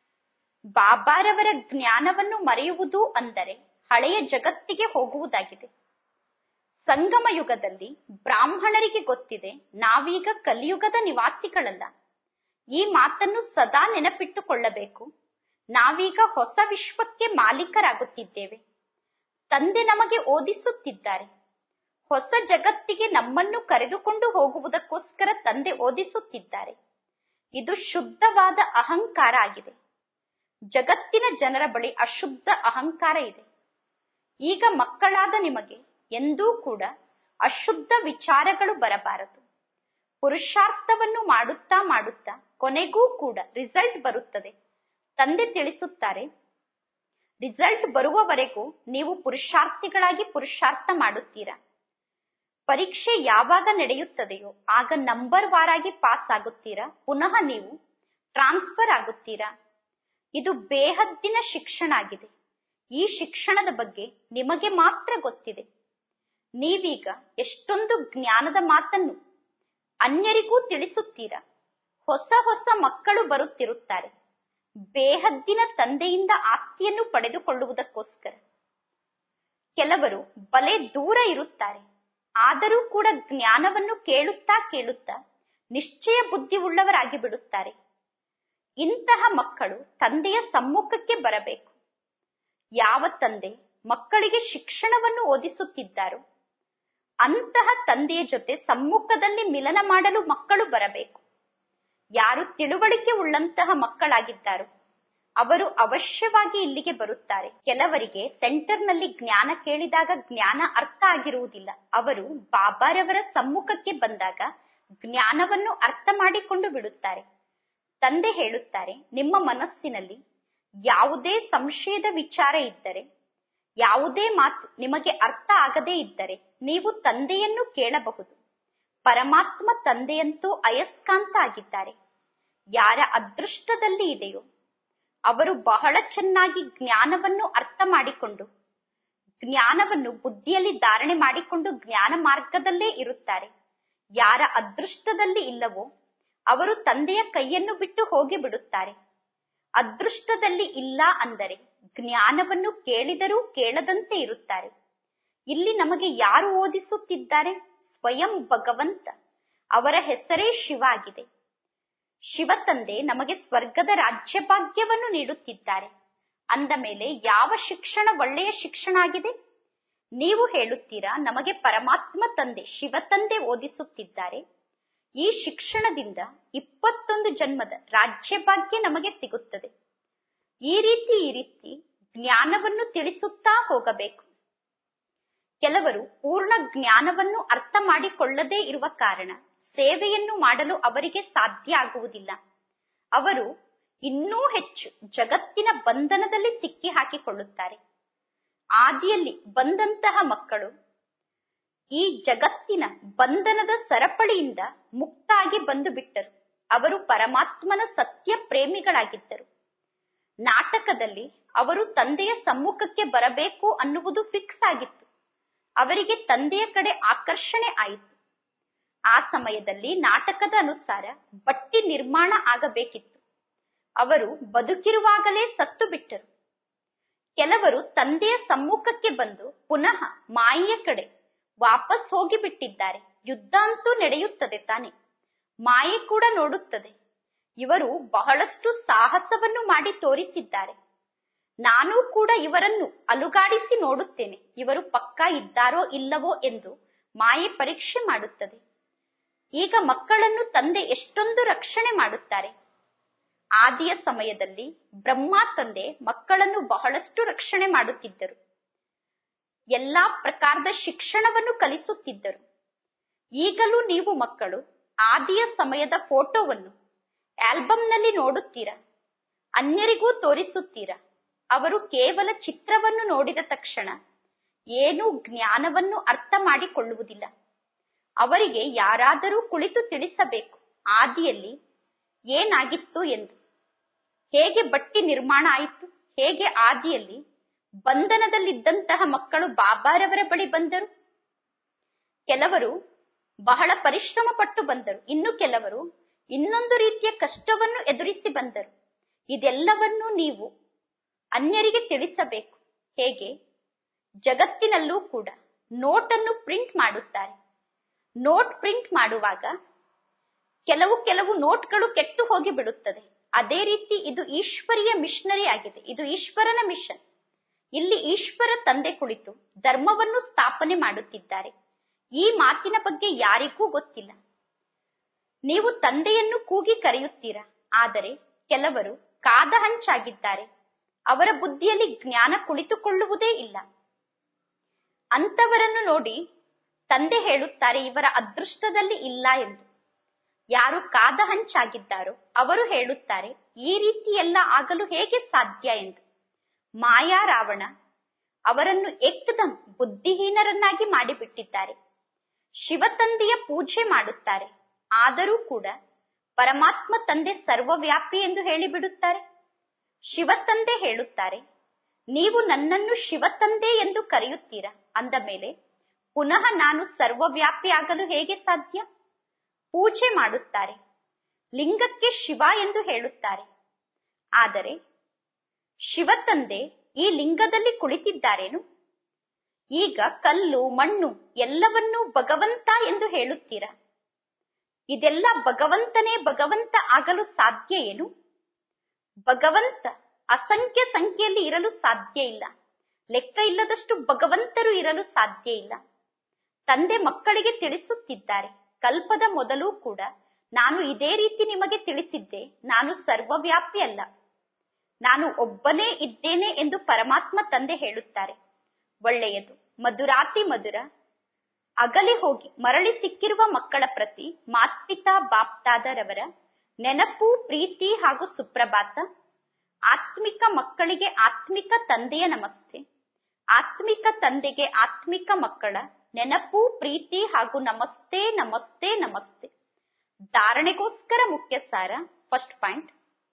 ಬಾಬಾರವರ ಜ್ಞಾನವನ್ನು ಮರೆಯುವುದು ಅಂದರೆ ಹಳೆಯ ಜಗತ್ತಿಗೆ ಹೋಗುವುದಾಗಿದೆ ಸಂಗಮ ಯುಗದಲ್ಲಿ ಬ್ರಾಹ್ಮಣರಿಗೆ ಗೊತ್ತಿದೆ ನಾವೀಗ ಕಲಿಯುಗದ ನಿವಾಸಿಗಳಲ್ಲ ಈ ಮಾತನ್ನು ಸದಾ ನೆನಪಿಟ್ಟುಕೊಳ್ಳಬೇಕು ನಾವೀಗ ಹೊಸ ವಿಶ್ವಕ್ಕೆ ಮಾಲೀಕರಾಗುತ್ತಿದ್ದೇವೆ ತಂದೆ ನಮಗೆ ಓದಿಸುತ್ತಿದ್ದಾರೆ ಹೊಸ ಜಗತ್ತಿಗೆ ನಮ್ಮನ್ನು ಕರೆದುಕೊಂಡು ಹೋಗುವುದಕ್ಕೋಸ್ಕರ ತಂದೆ ಓದಿಸುತ್ತಿದ್ದಾರೆ ಇದು ಶುದ್ಧವಾದ ಅಹಂಕಾರ ಆಗಿದೆ ಜಗತ್ತಿನ ಜನರ ಬಳಿ ಅಶುದ್ಧ ಅಹಂಕಾರ ಇದೆ ಈಗ ಮಕ್ಕಳಾದ ನಿಮಗೆ ಎಂದೂ ಕೂಡ ಅಶುದ್ಧ ವಿಚಾರಗಳು ಬರಬಾರದು ಪುರುಷಾರ್ಥವನ್ನು ಮಾಡುತ್ತಾ ಮಾಡುತ್ತಾ ಕೊನೆಗೂ ಕೂಡ ರಿಸಲ್ಟ್ ಬರುತ್ತದೆ ತಂದೆ ತಿಳಿಸುತ್ತಾರೆ ರಿಸಲ್ಟ್ ಬರುವವರೆಗೂ ನೀವು ಪುರುಷಾರ್ಥಿಗಳಾಗಿ ಪುರುಷಾರ್ಥ ಮಾಡುತ್ತೀರಾ ಪರೀಕ್ಷೆ ಯಾವಾಗ ನಡೆಯುತ್ತದೆಯೋ ಆಗ ನಂಬರ್ ವಾರಾಗಿ ಪಾಸ್ ಆಗುತ್ತೀರಾ ಪುನಃ ನೀವು ಟ್ರಾನ್ಸ್ಫರ್ ಆಗುತ್ತೀರಾ ಇದು ಬೇಹದ್ದಿನ ಶಿಕ್ಷಣ ಆಗಿದೆ ಈ ಶಿಕ್ಷಣದ ಬಗ್ಗೆ ನಿಮಗೆ ಮಾತ್ರ ಗೊತ್ತಿದೆ ನೀವೀಗ ಎಷ್ಟೊಂದು ಜ್ಞಾನದ ಮಾತನ್ನು ಅನ್ಯರಿಗೂ ತಿಳಿಸುತ್ತೀರಾ ಹೊಸ ಹೊಸ ಮಕ್ಕಳು ಬರುತ್ತಿರುತ್ತಾರೆ ಬೇಹದ್ದಿನ ತಂದೆಯಿಂದ ಆಸ್ತಿಯನ್ನು ಪಡೆದುಕೊಳ್ಳುವುದಕ್ಕೋಸ್ಕರ ಕೆಲವರು ಬಲೆ ದೂರ ಇರುತ್ತಾರೆ ಆದರೂ ಕೂಡ ಜ್ಞಾನವನ್ನು ಕೇಳುತ್ತಾ ಕೇಳುತ್ತಾ ನಿಶ್ಚಯ ಬುದ್ಧಿ ಉಳ್ಳವರಾಗಿ ಬಿಡುತ್ತಾರೆ ಇಂತಹ ಮಕ್ಕಳು ತಂದೆಯ ಸಮ್ಮುಖಕ್ಕೆ ಬರಬೇಕು ಯಾವ ತಂದೆ ಮಕ್ಕಳಿಗೆ ಶಿಕ್ಷಣವನ್ನು ಓದಿಸುತ್ತಿದ್ದಾರೋ ಅಂತಹ ತಂದೆಯ ಜೊತೆ ಸಮ್ಮುಖದಲ್ಲಿ ಮಿಲನ ಮಾಡಲು ಮಕ್ಕಳು ಬರಬೇಕು ಯಾರು ತಿಳುವಳಿಕೆ ಉಳ್ಳಂತಹ ಮಕ್ಕಳಾಗಿದ್ದಾರೋ ಅವರು ಅವಶ್ಯವಾಗಿ ಇಲ್ಲಿಗೆ ಬರುತ್ತಾರೆ ಕೆಲವರಿಗೆ ಸೆಂಟರ್ನಲ್ಲಿ ಜ್ಞಾನ ಕೇಳಿದಾಗ ಜ್ಞಾನ ಅರ್ಥ ಆಗಿರುವುದಿಲ್ಲ ಅವರು ಬಾಬಾರವರ ಸಮ್ಮುಖಕ್ಕೆ ಬಂದಾಗ ಜ್ಞಾನವನ್ನು ಅರ್ಥ ಮಾಡಿಕೊಂಡು ಬಿಡುತ್ತಾರೆ ತಂದೆ ಹೇಳುತ್ತಾರೆ ನಿಮ್ಮ ಮನಸ್ಸಿನಲ್ಲಿ ಯಾವುದೇ ಸಂಶಯದ ವಿಚಾರ ಇದ್ದರೆ ಯಾವುದೇ ಮಾತು ನಿಮಗೆ ಅರ್ಥ ಆಗದೇ ಇದ್ದರೆ ನೀವು ತಂದೆಯನ್ನು ಕೇಳಬಹುದು ಪರಮಾತ್ಮ ತಂದೆಯಂತೂ ಅಯಸ್ಕಾಂತ ಆಗಿದ್ದಾರೆ ಯಾರ ಅದೃಷ್ಟದಲ್ಲಿ ಇದೆಯೋ ಅವರು ಬಹಳ ಚೆನ್ನಾಗಿ ಜ್ಞಾನವನ್ನು ಅರ್ಥ ಮಾಡಿಕೊಂಡು ಜ್ಞಾನವನ್ನು ಬುದ್ಧಿಯಲ್ಲಿ ಧಾರಣೆ ಮಾಡಿಕೊಂಡು ಜ್ಞಾನ ಮಾರ್ಗದಲ್ಲೇ ಇರುತ್ತಾರೆ ಯಾರ ಅದೃಷ್ಟದಲ್ಲಿ ಇಲ್ಲವೋ ಅವರು ತಂದೆಯ ಕೈಯನ್ನು ಬಿಟ್ಟು ಹೋಗಿ ಬಿಡುತ್ತಾರೆ ಅದೃಷ್ಟದಲ್ಲಿ ಇಲ್ಲ ಅಂದರೆ ಜ್ಞಾನವನ್ನು ಕೇಳಿದರೂ ಕೇಳದಂತೆ ಇರುತ್ತಾರೆ ಇಲ್ಲಿ ನಮಗೆ ಯಾರು ಓದಿಸುತ್ತಿದ್ದಾರೆ ಸ್ವಯಂ ಭಗವಂತ ಅವರ ಹೆಸರೇ ಶಿವ ಆಗಿದೆ ಶಿವ ತಂದೆ ನಮಗೆ ಸ್ವರ್ಗದ ರಾಜ್ಯಭಾಗ್ಯವನ್ನು ನೀಡುತ್ತಿದ್ದಾರೆ ಅಂದ ಮೇಲೆ ಯಾವ ಶಿಕ್ಷಣ ಒಳ್ಳೆಯ ಶಿಕ್ಷಣ ಆಗಿದೆ ನೀವು ಹೇಳುತ್ತೀರಾ ನಮಗೆ ಪರಮಾತ್ಮ ತಂದೆ ಶಿವ ತಂದೆ ಓದಿಸುತ್ತಿದ್ದಾರೆ ಈ ಶಿಕ್ಷಣದಿಂದ ಇಪ್ಪತ್ತೊಂದು ಜನ್ಮದ ರಾಜ್ಯಭಾಗ್ಯ ನಮಗೆ ಸಿಗುತ್ತದೆ ಈ ರೀತಿ ಈ ರೀತಿ ಜ್ಞಾನವನ್ನು ತಿಳಿಸುತ್ತಾ ಹೋಗಬೇಕು ಕೆಲವರು ಪೂರ್ಣ ಜ್ಞಾನವನ್ನು ಅರ್ಥ ಮಾಡಿಕೊಳ್ಳದೇ ಇರುವ ಕಾರಣ ಸೇವೆಯನ್ನು ಮಾಡಲು ಅವರಿಗೆ ಸಾಧ್ಯ ಆಗುವುದಿಲ್ಲ ಅವರು ಇನ್ನೂ ಹೆಚ್ಚು ಜಗತ್ತಿನ ಬಂಧನದಲ್ಲಿ ಸಿಕ್ಕಿ ಹಾಕಿಕೊಳ್ಳುತ್ತಾರೆ ಆದಿಯಲ್ಲಿ ಬಂದಂತಹ ಮಕ್ಕಳು ಈ ಜಗತ್ತಿನ ಬಂಧನದ ಸರಪಳಿಯಿಂದ ಮುಕ್ತಾಗಿ ಬಂದು ಬಿಟ್ಟರು ಅವರು ಪರಮಾತ್ಮನ ಸತ್ಯ ಪ್ರೇಮಿಗಳಾಗಿದ್ದರು ನಾಟಕದಲ್ಲಿ ಅವರು ತಂದೆಯ ಸಮ್ಮುಖಕ್ಕೆ ಬರಬೇಕು ಅನ್ನುವುದು ಫಿಕ್ಸ್ ಆಗಿತ್ತು ಅವರಿಗೆ ತಂದೆಯ ಕಡೆ ಆಕರ್ಷಣೆ ಆಯಿತು ಆ ಸಮಯದಲ್ಲಿ ನಾಟಕದ ಅನುಸಾರ ಬಟ್ಟಿ ನಿರ್ಮಾಣ ಆಗಬೇಕಿತ್ತು ಅವರು ಬದುಕಿರುವಾಗಲೇ ಸತ್ತು ಬಿಟ್ಟರು ಕೆಲವರು ತಂದೆಯ ಸಮ್ಮುಖಕ್ಕೆ ಬಂದು ಪುನಃ ಮಾಯಿಯ ಕಡೆ ವಾಪಸ್ ಹೋಗಿ ಬಿಟ್ಟಿದ್ದಾರೆ ಯುದ್ಧ ಅಂತೂ ನಡೆಯುತ್ತದೆ ತಾನೆ ಮಾಯೆ ಕೂಡ ನೋಡುತ್ತದೆ ಇವರು ಬಹಳಷ್ಟು ಸಾಹಸವನ್ನು ಮಾಡಿ ತೋರಿಸಿದ್ದಾರೆ ನಾನು ಕೂಡ ಇವರನ್ನು ಅಲುಗಾಡಿಸಿ ನೋಡುತ್ತೇನೆ ಇವರು ಪಕ್ಕಾ ಇದ್ದಾರೋ ಇಲ್ಲವೋ ಎಂದು ಮಾಯೆ ಪರೀಕ್ಷೆ ಮಾಡುತ್ತದೆ ಈಗ ಮಕ್ಕಳನ್ನು ತಂದೆ ಎಷ್ಟೊಂದು ರಕ್ಷಣೆ ಮಾಡುತ್ತಾರೆ ಆದಿಯ ಸಮಯದಲ್ಲಿ ಬ್ರಹ್ಮ ತಂದೆ ಮಕ್ಕಳನ್ನು ಬಹಳಷ್ಟು ರಕ್ಷಣೆ ಮಾಡುತ್ತಿದ್ದರು ಎಲ್ಲಾ ಪ್ರಕಾರದ ಶಿಕ್ಷಣವನ್ನು ಕಲಿಸುತ್ತಿದ್ದರು ಈಗಲೂ ನೀವು ಮಕ್ಕಳು ಆದಿಯ ಸಮಯದ ಫೋಟೋವನ್ನು ಆಲ್ಬಂನಲ್ಲಿ ನೋಡುತ್ತೀರಾ ಅನ್ಯರಿಗೂ ತೋರಿಸುತ್ತೀರಾ ಅವರು ಕೇವಲ ಚಿತ್ರವನ್ನು ನೋಡಿದ ತಕ್ಷಣ ಏನೂ ಜ್ಞಾನವನ್ನು ಅರ್ಥ ಮಾಡಿಕೊಳ್ಳುವುದಿಲ್ಲ ಅವರಿಗೆ ಯಾರಾದರೂ ಕುಳಿತು ತಿಳಿಸಬೇಕು ಆದಿಯಲ್ಲಿ ಏನಾಗಿತ್ತು ಎಂದು ಹೇಗೆ ಬಟ್ಟಿ ನಿರ್ಮಾಣ ಆಯಿತು ಹೇಗೆ ಆದಿಯಲ್ಲಿ ಬಂಧನದಲ್ಲಿದ್ದಂತಹ ಮಕ್ಕಳು ಬಾಬಾರವರ ಬಳಿ ಬಂದರು ಕೆಲವರು ಬಹಳ ಪರಿಶ್ರಮ ಪಟ್ಟು ಬಂದರು ಇನ್ನು ಕೆಲವರು ಇನ್ನೊಂದು ರೀತಿಯ ಕಷ್ಟವನ್ನು ಎದುರಿಸಿ ಬಂದರು ಇದೆಲ್ಲವನ್ನೂ ನೀವು ಅನ್ಯರಿಗೆ ತಿಳಿಸಬೇಕು ಹೇಗೆ ಜಗತ್ತಿನಲ್ಲೂ ಕೂಡ ನೋಟನ್ನು ಪ್ರಿಂಟ್ ಮಾಡುತ್ತಾರೆ ನೋಟ್ ಪ್ರಿಂಟ್ ಮಾಡುವಾಗ ಕೆಲವು ಕೆಲವು ನೋಟ್ಗಳು ಕೆಟ್ಟು ಹೋಗಿ ಬಿಡುತ್ತದೆ ಅದೇ ರೀತಿ ಇದು ಈಶ್ವರಿಯ ಮಿಷನರಿ ಆಗಿದೆ ಇದು ಈಶ್ವರನ ಮಿಷನ್ ಇಲ್ಲಿ ಈಶ್ವರ ತಂದೆ ಕುಳಿತು ಧರ್ಮವನ್ನು ಸ್ಥಾಪನೆ ಮಾಡುತ್ತಿದ್ದಾರೆ ಈ ಮಾತಿನ ಬಗ್ಗೆ ಯಾರಿಗೂ ಗೊತ್ತಿಲ್ಲ ನೀವು ತಂದೆಯನ್ನು ಕೂಗಿ ಕರೆಯುತ್ತೀರಾ ಆದರೆ ಕೆಲವರು ಕಾದ ಹಂಚಾಗಿದ್ದಾರೆ ಅವರ ಬುದ್ಧಿಯಲ್ಲಿ ಜ್ಞಾನ ಕುಳಿತುಕೊಳ್ಳುವುದೇ ಇಲ್ಲ ಅಂತವರನ್ನು ನೋಡಿ ತಂದೆ ಹೇಳುತ್ತಾರೆ ಇವರ ಅದೃಷ್ಟದಲ್ಲಿ ಇಲ್ಲ ಎಂದು ಯಾರು ಕಾದ ಹಂಚಾಗಿದ್ದಾರೋ ಅವರು ಹೇಳುತ್ತಾರೆ ಈ ರೀತಿ ಎಲ್ಲ ಆಗಲು ಹೇಗೆ ಸಾಧ್ಯ ಎಂದು ಮಾಯಾ ರಾವಣ ಅವರನ್ನು ಏಕ್ದಂ ಬುದ್ಧಿಹೀನರನ್ನಾಗಿ ಮಾಡಿಬಿಟ್ಟಿದ್ದಾರೆ ಶಿವತಂದೆಯ ಪೂಜೆ ಮಾಡುತ್ತಾರೆ ಆದರೂ ಕೂಡ ಪರಮಾತ್ಮ ತಂದೆ ಸರ್ವವ್ಯಾಪಿ ಎಂದು ಹೇಳಿಬಿಡುತ್ತಾರೆ ಶಿವತಂದೆ ಹೇಳುತ್ತಾರೆ ನೀವು ನನ್ನನ್ನು ಶಿವತಂದೆ ಎಂದು ಕರೆಯುತ್ತೀರಾ ಅಂದ ಮೇಲೆ ಪುನಃ ನಾನು ಸರ್ವವ್ಯಾಪಿ ಆಗಲು ಹೇಗೆ ಸಾಧ್ಯ ಪೂಜೆ ಮಾಡುತ್ತಾರೆ ಲಿಂಗಕ್ಕೆ ಶಿವ ಎಂದು ಹೇಳುತ್ತಾರೆ ಆದರೆ ಶಿವತಂದೆ ಈ ಲಿಂಗದಲ್ಲಿ ಕುಳಿತಿದ್ದಾರೇನು ಈಗ ಕಲ್ಲು ಮಣ್ಣು ಎಲ್ಲವನ್ನೂ ಭಗವಂತ ಎಂದು ಹೇಳುತ್ತೀರಾ ಇದೆಲ್ಲ ಭಗವಂತನೇ ಭಗವಂತ ಆಗಲು ಸಾಧ್ಯ ಏನು ಭಗವಂತ ಅಸಂಖ್ಯ ಸಂಖ್ಯೆಯಲ್ಲಿ ಇರಲು ಸಾಧ್ಯ ಇಲ್ಲ ಲೆಕ್ಕ ಇಲ್ಲದಷ್ಟು ಭಗವಂತರು ಇರಲು ಸಾಧ್ಯ ಇಲ್ಲ ತಂದೆ ಮಕ್ಕಳಿಗೆ ತಿಳಿಸುತ್ತಿದ್ದಾರೆ ಕಲ್ಪದ ಮೊದಲು ಕೂಡ ನಾನು ಇದೇ ರೀತಿ ನಿಮಗೆ ತಿಳಿಸಿದ್ದೆ ನಾನು ಸರ್ವವ್ಯಾಪಿ ಅಲ್ಲ ನಾನು ಒಬ್ಬನೇ ಇದ್ದೇನೆ ಎಂದು ಪರಮಾತ್ಮ ತಂದೆ ಹೇಳುತ್ತಾರೆ ಒಳ್ಳೆಯದು ಮಧುರಾತಿ ಮಧುರ ಅಗಲಿ ಹೋಗಿ ಮರಳಿ ಸಿಕ್ಕಿರುವ ಮಕ್ಕಳ ಪ್ರತಿ ಮಾತ್ಪಿತಾ ಬಾಪ್ತಾದರವರ ನೆನಪು ಪ್ರೀತಿ ಹಾಗೂ ಸುಪ್ರಭಾತ ಆತ್ಮಿಕ ಮಕ್ಕಳಿಗೆ ಆತ್ಮಿಕ ತಂದೆಯ ನಮಸ್ತೆ ಆತ್ಮಿಕ ತಂದೆಗೆ ಆತ್ಮಿಕ ಮಕ್ಕಳ ನೆನಪು ಪ್ರೀತಿ ಹಾಗೂ ನಮಸ್ತೆ ನಮಸ್ತೆ ನಮಸ್ತೆ ಧಾರಣೆಗೋಸ್ಕರ ಮುಖ್ಯ ಸಾರ ಫಸ್ಟ್ ಪಾಯಿಂಟ್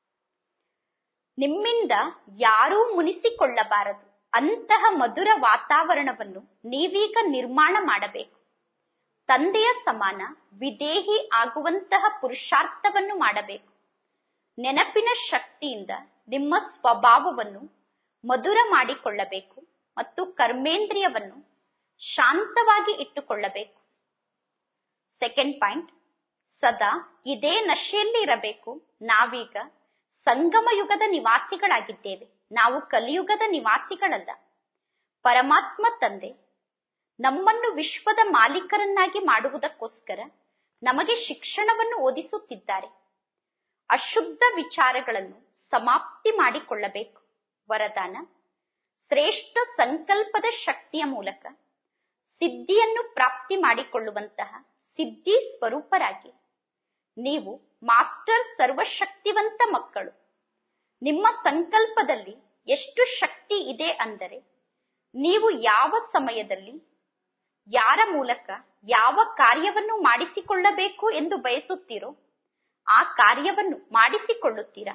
ನಿಮ್ಮಿಂದ ಯಾರೂ ಮುನಿಸಿಕೊಳ್ಳಬಾರದು ಅಂತಹ ಮಧುರ ವಾತಾವರಣವನ್ನು ನೀವೀಗ ನಿರ್ಮಾಣ ಮಾಡಬೇಕು ತಂದೆಯ ಸಮಾನ ವಿದೇಹಿ ಆಗುವಂತಹ ಪುರುಷಾರ್ಥವನ್ನು ಮಾಡಬೇಕು ನೆನಪಿನ ಶಕ್ತಿಯಿಂದ ನಿಮ್ಮ ಸ್ವಭಾವವನ್ನು ಮಧುರ ಮಾಡಿಕೊಳ್ಳಬೇಕು ಮತ್ತು ಕರ್ಮೇಂದ್ರಿಯವನ್ನು ಶಾಂತವಾಗಿ ಇಟ್ಟುಕೊಳ್ಳಬೇಕು ಸೆಕೆಂಡ್ ಪಾಯಿಂಟ್ ಸದಾ ಇದೇ ನಶೆಯಲ್ಲಿ ಇರಬೇಕು ನಾವೀಗ ಸಂಗಮ ಯುಗದ ನಿವಾಸಿಗಳಾಗಿದ್ದೇವೆ ನಾವು ಕಲಿಯುಗದ ನಿವಾಸಿಗಳಲ್ಲ ಪರಮಾತ್ಮ ತಂದೆ ನಮ್ಮನ್ನು ವಿಶ್ವದ ಮಾಲೀಕರನ್ನಾಗಿ ಮಾಡುವುದಕ್ಕೋಸ್ಕರ ನಮಗೆ ಶಿಕ್ಷಣವನ್ನು ಓದಿಸುತ್ತಿದ್ದಾರೆ ಅಶುದ್ಧ ವಿಚಾರಗಳನ್ನು ಸಮಾಪ್ತಿ ಮಾಡಿಕೊಳ್ಳಬೇಕು ವರದಾನ ಶ್ರೇಷ್ಠ ಸಂಕಲ್ಪದ ಶಕ್ತಿಯ ಮೂಲಕ ಸಿದ್ಧಿಯನ್ನು ಪ್ರಾಪ್ತಿ ಮಾಡಿಕೊಳ್ಳುವಂತಹ ಸಿದ್ಧಿ ಸ್ವರೂಪರಾಗಿ ನೀವು ಮಾಸ್ಟರ್ ಸರ್ವಶಕ್ತಿವಂತ ಮಕ್ಕಳು ನಿಮ್ಮ ಸಂಕಲ್ಪದಲ್ಲಿ ಎಷ್ಟು ಶಕ್ತಿ ಇದೆ ಅಂದರೆ ನೀವು ಯಾವ ಸಮಯದಲ್ಲಿ ಯಾರ ಮೂಲಕ ಯಾವ ಕಾರ್ಯವನ್ನು ಮಾಡಿಸಿಕೊಳ್ಳಬೇಕು ಎಂದು ಬಯಸುತ್ತೀರೋ ಆ ಕಾರ್ಯವನ್ನು ಮಾಡಿಸಿಕೊಳ್ಳುತ್ತೀರಾ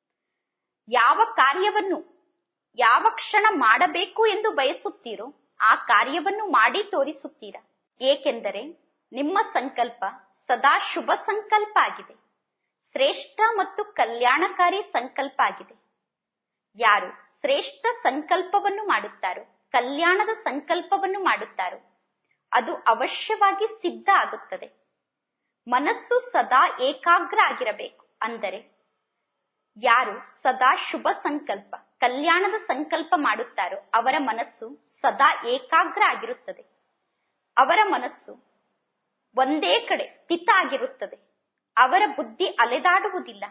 ಯಾವ ಕಾರ್ಯವನ್ನು ಯಾವ ಕ್ಷಣ ಮಾಡಬೇಕು ಎಂದು ಬಯಸುತ್ತೀರೋ ಆ ಕಾರ್ಯವನ್ನು ಮಾಡಿ ತೋರಿಸುತ್ತೀರಾ ಏಕೆಂದರೆ ನಿಮ್ಮ ಸಂಕಲ್ಪ ಸದಾ ಶುಭ ಸಂಕಲ್ಪ ಆಗಿದೆ ಶ್ರೇಷ್ಠ ಮತ್ತು ಕಲ್ಯಾಣಕಾರಿ ಸಂಕಲ್ಪ ಆಗಿದೆ ಯಾರು ಶ್ರೇಷ್ಠ ಸಂಕಲ್ಪವನ್ನು ಮಾಡುತ್ತಾರೋ ಕಲ್ಯಾಣದ ಸಂಕಲ್ಪವನ್ನು ಮಾಡುತ್ತಾರೋ ಅದು ಅವಶ್ಯವಾಗಿ ಸಿದ್ಧ ಆಗುತ್ತದೆ ಮನಸ್ಸು ಸದಾ ಏಕಾಗ್ರ ಆಗಿರಬೇಕು ಅಂದರೆ ಯಾರು ಸದಾ ಶುಭ ಸಂಕಲ್ಪ ಕಲ್ಯಾಣದ ಸಂಕಲ್ಪ ಮಾಡುತ್ತಾರೋ ಅವರ ಮನಸ್ಸು ಸದಾ ಏಕಾಗ್ರ ಆಗಿರುತ್ತದೆ ಅವರ ಮನಸ್ಸು ಒಂದೇ ಕಡೆ ಸ್ಥಿತ ಆಗಿರುತ್ತದೆ ಅವರ ಬುದ್ಧಿ ಅಲೆದಾಡುವುದಿಲ್ಲ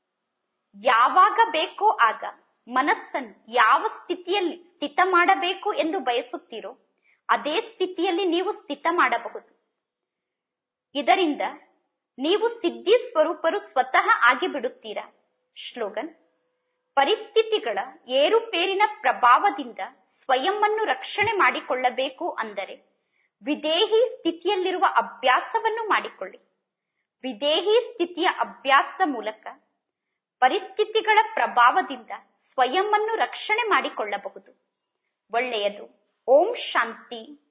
ಯಾವಾಗ ಬೇಕೋ ಆಗ ಮನಸ್ಸನ್ನು ಯಾವ ಸ್ಥಿತಿಯಲ್ಲಿ ಸ್ಥಿತ ಮಾಡಬೇಕು ಎಂದು ಬಯಸುತ್ತೀರೋ ಅದೇ ಸ್ಥಿತಿಯಲ್ಲಿ ನೀವು ಸ್ಥಿತ ಮಾಡಬಹುದು ಇದರಿಂದ ನೀವು ಸಿದ್ಧಿ ಸ್ವರೂಪರು ಸ್ವತಃ ಆಗಿಬಿಡುತ್ತೀರಾ ಶ್ಲೋಗನ್ ಪರಿಸ್ಥಿತಿಗಳ ಏರುಪೇರಿನ ಪ್ರಭಾವದಿಂದ ಸ್ವಯಂವನ್ನು ರಕ್ಷಣೆ ಮಾಡಿಕೊಳ್ಳಬೇಕು ಅಂದರೆ ವಿದೇಹಿ ಸ್ಥಿತಿಯಲ್ಲಿರುವ ಅಭ್ಯಾಸವನ್ನು ಮಾಡಿಕೊಳ್ಳಿ ವಿದೇಹಿ ಸ್ಥಿತಿಯ ಅಭ್ಯಾಸದ ಮೂಲಕ ಪರಿಸ್ಥಿತಿಗಳ ಪ್ರಭಾವದಿಂದ ಸ್ವಯಂವನ್ನು ರಕ್ಷಣೆ ಮಾಡಿಕೊಳ್ಳಬಹುದು ಒಳ್ಳೆಯದು ಓಂ ಶಾಂತಿ